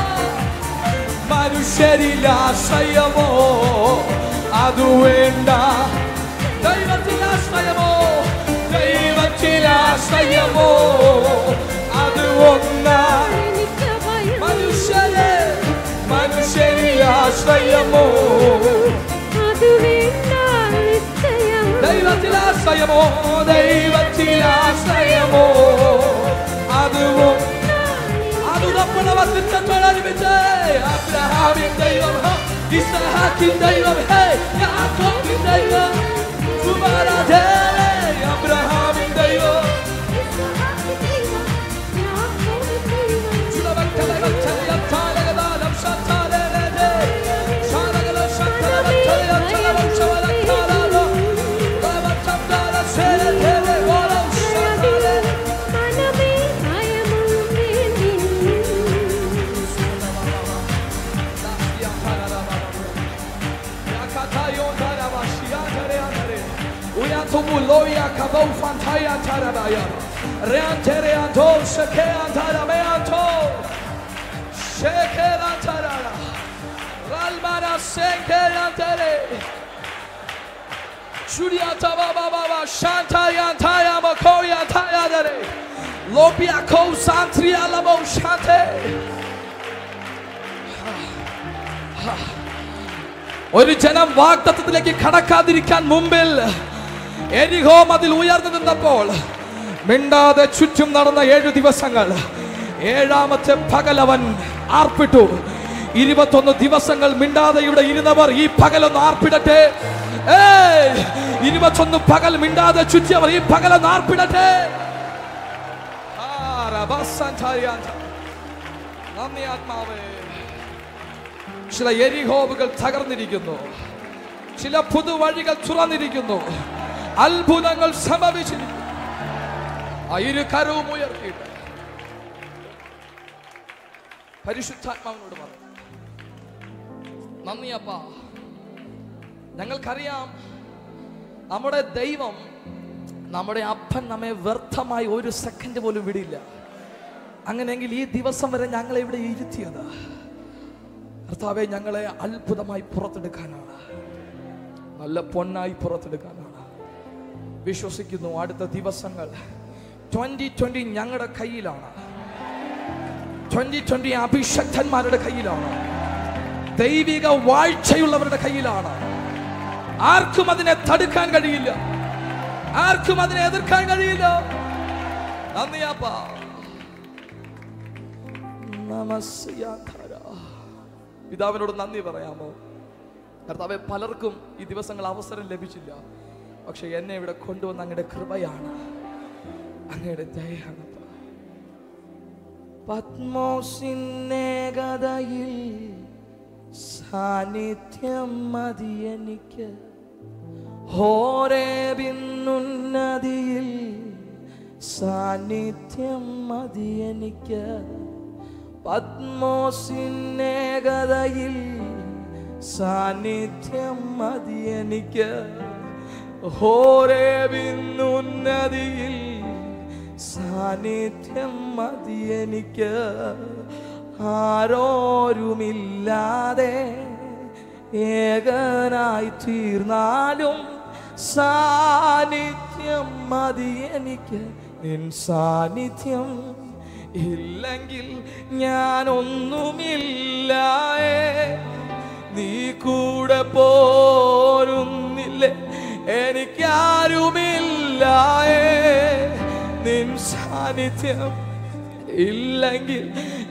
മനുഷ്യരിലാശ്രയമോ അതു വേണ്ട ദൈവത്തിലാശ്രയമോ ദൈവത്തിലാശ്രയമോ അത് ഒന്ന മനുഷ്യരെ മനുഷ്യരിലാശ്രയമോ ദൈവത്തിലാശ്രയമോ ദൈവത്തിലാശ്രയമോ അത് ഒന്ന അതുറപ്പുള്ളവർത്തിച്ചൊരനുമിച്ച് അബ്രഹാമിൻ ദൈവം ഹ, ഇസ്ഹാക്കിൻ ദൈവം ഹേ യാക്കോബിൻ ദൈവം സുബാരാധേ അബ്രഹാമിൻ ദൈവം ചുലവക്കലകച്ചലയത്താലകദാനം ശത്താലേലേലേ. ശാലകലശത്തലവച്ചലയച്ചലവച്ചവലക്കാലാലോ. റവച്ചന്താരസേലതേലേ ഓലം ശത്താലേ. Lobiako Santria Labo Shante. ഒരു ജനം വാഗ്ദത്തത്തിലേക്ക് കടക്കാതിരിക്കാൻ മുമ്പിൽ എരിഹോ മതിൽ ഉയർന്നു നിന്നപ്പോൾ മിണ്ടാതെ ചുറ്റും നടന്ന ഏഴു ദിവസങ്ങൾ ഏഴാമത്തെ പകലവൻ ആർപ്പിട്ടു ഇരുപത്തൊന്ന് ദിവസങ്ങൾ മിണ്ടാതെ ഇവിടെ ഇരുന്നവർ ഈ പകലൊന്ന് ആർപ്പിടട്ടെ ഏയ് ഇരുപത്തൊന്ന് പകൽ മിണ്ടാതെ ചുറ്റിയവർ ഈ പകലൊന്ന് ആർപ്പിടട്ടെ ആ, റബസാന്താരിയാന്ത. നന്ദി ആത്മാവേ ചില എരിഹോബുകൾ തകർന്നിരിക്കുന്നു ചില പുതുവഴികൾ തുറന്നിരിക്കുന്നു അത്ഭുതങ്ങൾ സംഭവിച്ചിരിക്കുന്നു ആ ഇരു കരവും ഉയർത്തിയിട്ട് പരിശുദ്ധാത്മാവിനോട് പറഞ്ഞു നന്ദി അപ്പ ഞങ്ങൾക്കറിയാം നമ്മുടെ ദൈവം നമ്മുടെ അപ്പൻ നമ്മെ വ്യർത്ഥമായി ഒരു സെക്കൻഡ് പോലും വിടില്ല അങ്ങനെയെങ്കിൽ ഈ ദിവസം വരെ ഞങ്ങളെ ഇവിടെ ഇരുത്തിയത് കർത്താവെ ഞങ്ങളെ അത്ഭുതമായി പുറത്തെടുക്കാനാണ് നല്ല പൊന്നായി പുറത്തെടുക്കാനാണ് വിശ്വസിക്കുന്നു അടുത്ത ദിവസങ്ങൾ ട്വന്റി ട്വന്റി ഞങ്ങളുടെ കയ്യിലാണ് ട്വന്റി ട്വന്റി അഭിഷക്തന്മാരുടെ കയ്യിലാണ് ദൈവിക വാഴ്ചയുള്ളവരുടെ കയ്യിലാണ് ആർക്കും അതിനെ തടുക്കാൻ കഴിയില്ല ആർക്കും അതിനെ എതിർക്കാൻ കഴിയില്ല നന്ദിയാപ്പ നമസ്യാധാര പിതാവിനോട് നന്ദി പറയാമോ കർത്താവെ പലർക്കും ഈ ദിവസങ്ങൾ അവസരം ലഭിച്ചില്ല പക്ഷെ എന്നെ ഇവിടെ കൊണ്ടുവന്ന അങ്ങയുടെ കൃപയാണ് അങ്ങയുടെ ദയാണ് പത്മോസിന്നേകതയിൽ സാന്നിധ്യം മതി എനിക്ക് ഹോരേ പിന്നുന്നതിയിൽ സാന്നിധ്യം മതി എനിക്ക് പത്മോസിന്നേകതയിൽ സാന്നിധ്യം മതി എനിക്ക് ഹോരേ പിന്നുന്നതിയിൽ സാന്നിധ്യം മതി എനിക്ക് ആരോരുമില്ലാതെ ഏകനായി തീർന്നാലും സാന്നിധ്യം മതി എനിക്ക് നിൻ സാന്നിധ്യം ഇല്ലെങ്കിൽ ഞാനൊന്നുമില്ലായേ നീ കൂടെ പോരുന്നില്ലേ എനിക്കാരുമില്ലായേ നിൻ സാന്നിധ്യം ഇല്ലെങ്കിൽ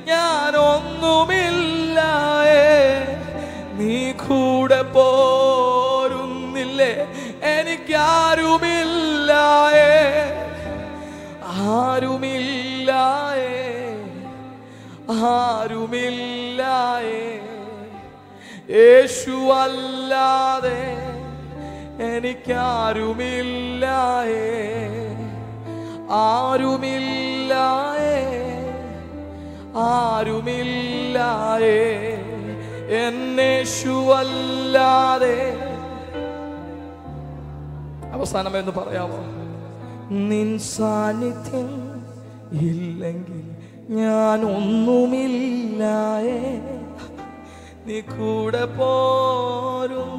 ഞാനൊന്നുമില്ലായേ നീ കൂടെ പോരുന്നില്ലേ എനിക്കാരുമില്ലായേ ആരുമില്ലായേ ആരുമില്ലായേ യേശു അല്ലാതെ എനിക്കാരുമില്ലായേ ആരുമില്ലായേ ആരുമില്ലായേ എന്നേശു അല്ലാതെ അവസാനം എന്ന് പറയാമോ നിൻ സാന്നിധ്യം ഇല്ലെങ്കിൽ ഞാൻ ഒന്നുമില്ലായേ നീ കൂടെ പോരും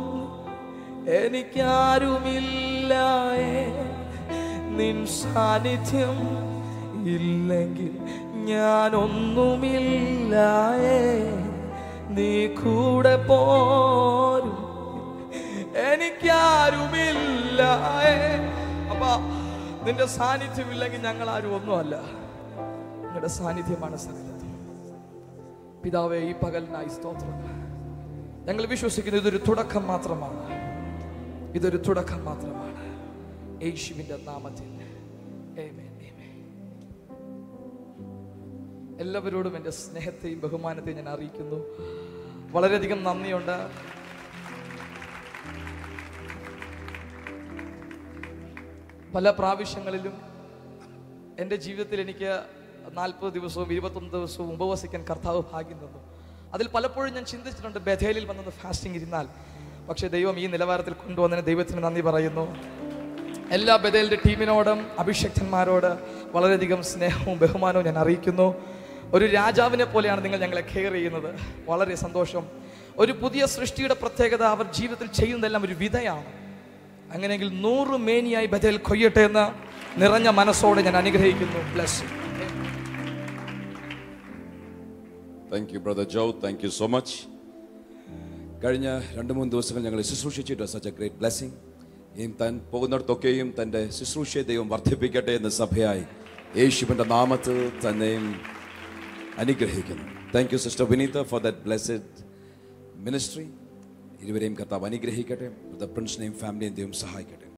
എനിക്കാരുമില്ലായേ നിൻ സാന്നിധ്യം ഇല്ലെങ്കിൽ ഞാൻ ഒന്നുമില്ലായേ നീ കൂടെ പോരും എനിക്കാരുമില്ലായേ അപ്പാ നിന്റെ സാന്നിധ്യം ഇല്ലെങ്കിൽ ഞങ്ങൾ ആരും ഒന്നുമല്ല നിങ്ങളുടെ സാന്നിധ്യമാണ് സകലതും പിതാവേ ഈ പകലിനായി സ്തോത്രം ഞങ്ങൾ വിശ്വസിക്കുന്നു ഇതൊരു തുടക്കം മാത്രമാണ് ഇതൊരു തുടക്കം മാത്രമാണ് യേശുവിൻ്റെ നാമത്തിൽ Amen, amen. എല്ലാവരോടും എൻ്റെ സ്നേഹത്തെയും ബഹുമാനത്തെയും ഞാൻ അറിയിക്കുന്നു വളരെയധികം നന്ദിയുണ്ട് പല പ്രാവശ്യങ്ങളിലും എൻ്റെ ജീവിതത്തിൽ എനിക്ക് നാൽപ്പത് ദിവസവും ഇരുപത്തൊന്ന് ദിവസവും ഉപവസിക്കാൻ കർത്താവ് ഭാഗ്യം തന്നു അതിൽ പലപ്പോഴും ഞാൻ ചിന്തിച്ചിട്ടുണ്ട് ബഥേലിൽ വന്നത് ഫാസ്റ്റിംഗ് ഇരുന്നാൽ പക്ഷേ ദൈവം ഈ നിലവാരത്തിൽ കൊണ്ടുവന്നതിന് ദൈവത്തിന് നന്ദി പറയുന്നു എല്ലാ ബഥേലിൻ്റെ ടീമിനോടും അഭിഷക്തന്മാരോട് വളരെയധികം സ്നേഹവും ബഹുമാനവും ഞാൻ അറിയിക്കുന്നു ഒരു രാജാവിനെ പോലെയാണ് നിങ്ങൾ ഞങ്ങളെ കെയർ ചെയ്യുന്നത് വളരെ സന്തോഷം ഒരു പുതിയ സൃഷ്ടിയുടെ പ്രത്യേകത അവർ ജീവിതത്തിൽ ചെയ്യുന്നതെല്ലാം ഒരു വിധയാണ് അങ്ങനെയെങ്കിൽ നൂറ് മേനിയായി ബഥേൽ കൊയ്യട്ടെ എന്ന് നിറഞ്ഞ മനസ്സോടെ ഞാൻ അനുഗ്രഹിക്കുന്നു bless thank you brother Jo thank you so much കഴിഞ്ഞ രണ്ട് മൂന്ന് ദിവസങ്ങൾ ഞങ്ങൾ ശുശ്രൂഷിച്ചിട്ട് സച്ച് എ ഗ്രേറ്റ് ബ്ലെസ്സിങ് ഇനി താൻ പോകുന്നിടത്തൊക്കെയും തൻ്റെ ശുശ്രൂഷയെ ദൈവം വർദ്ധിപ്പിക്കട്ടെ എന്ന് സഭയായി യേശുവിൻ്റെ നാമത്തിൽ തന്നെയും അനുഗ്രഹിക്കുന്നു thank you sister Vineetha for that blessed ministry ഇരുവരെയും കർത്താവ് അനുഗ്രഹിക്കട്ടെ പ്രിൻസിനെയും ഫാമിലിയെയും ദൈവം സഹായിക്കട്ടെ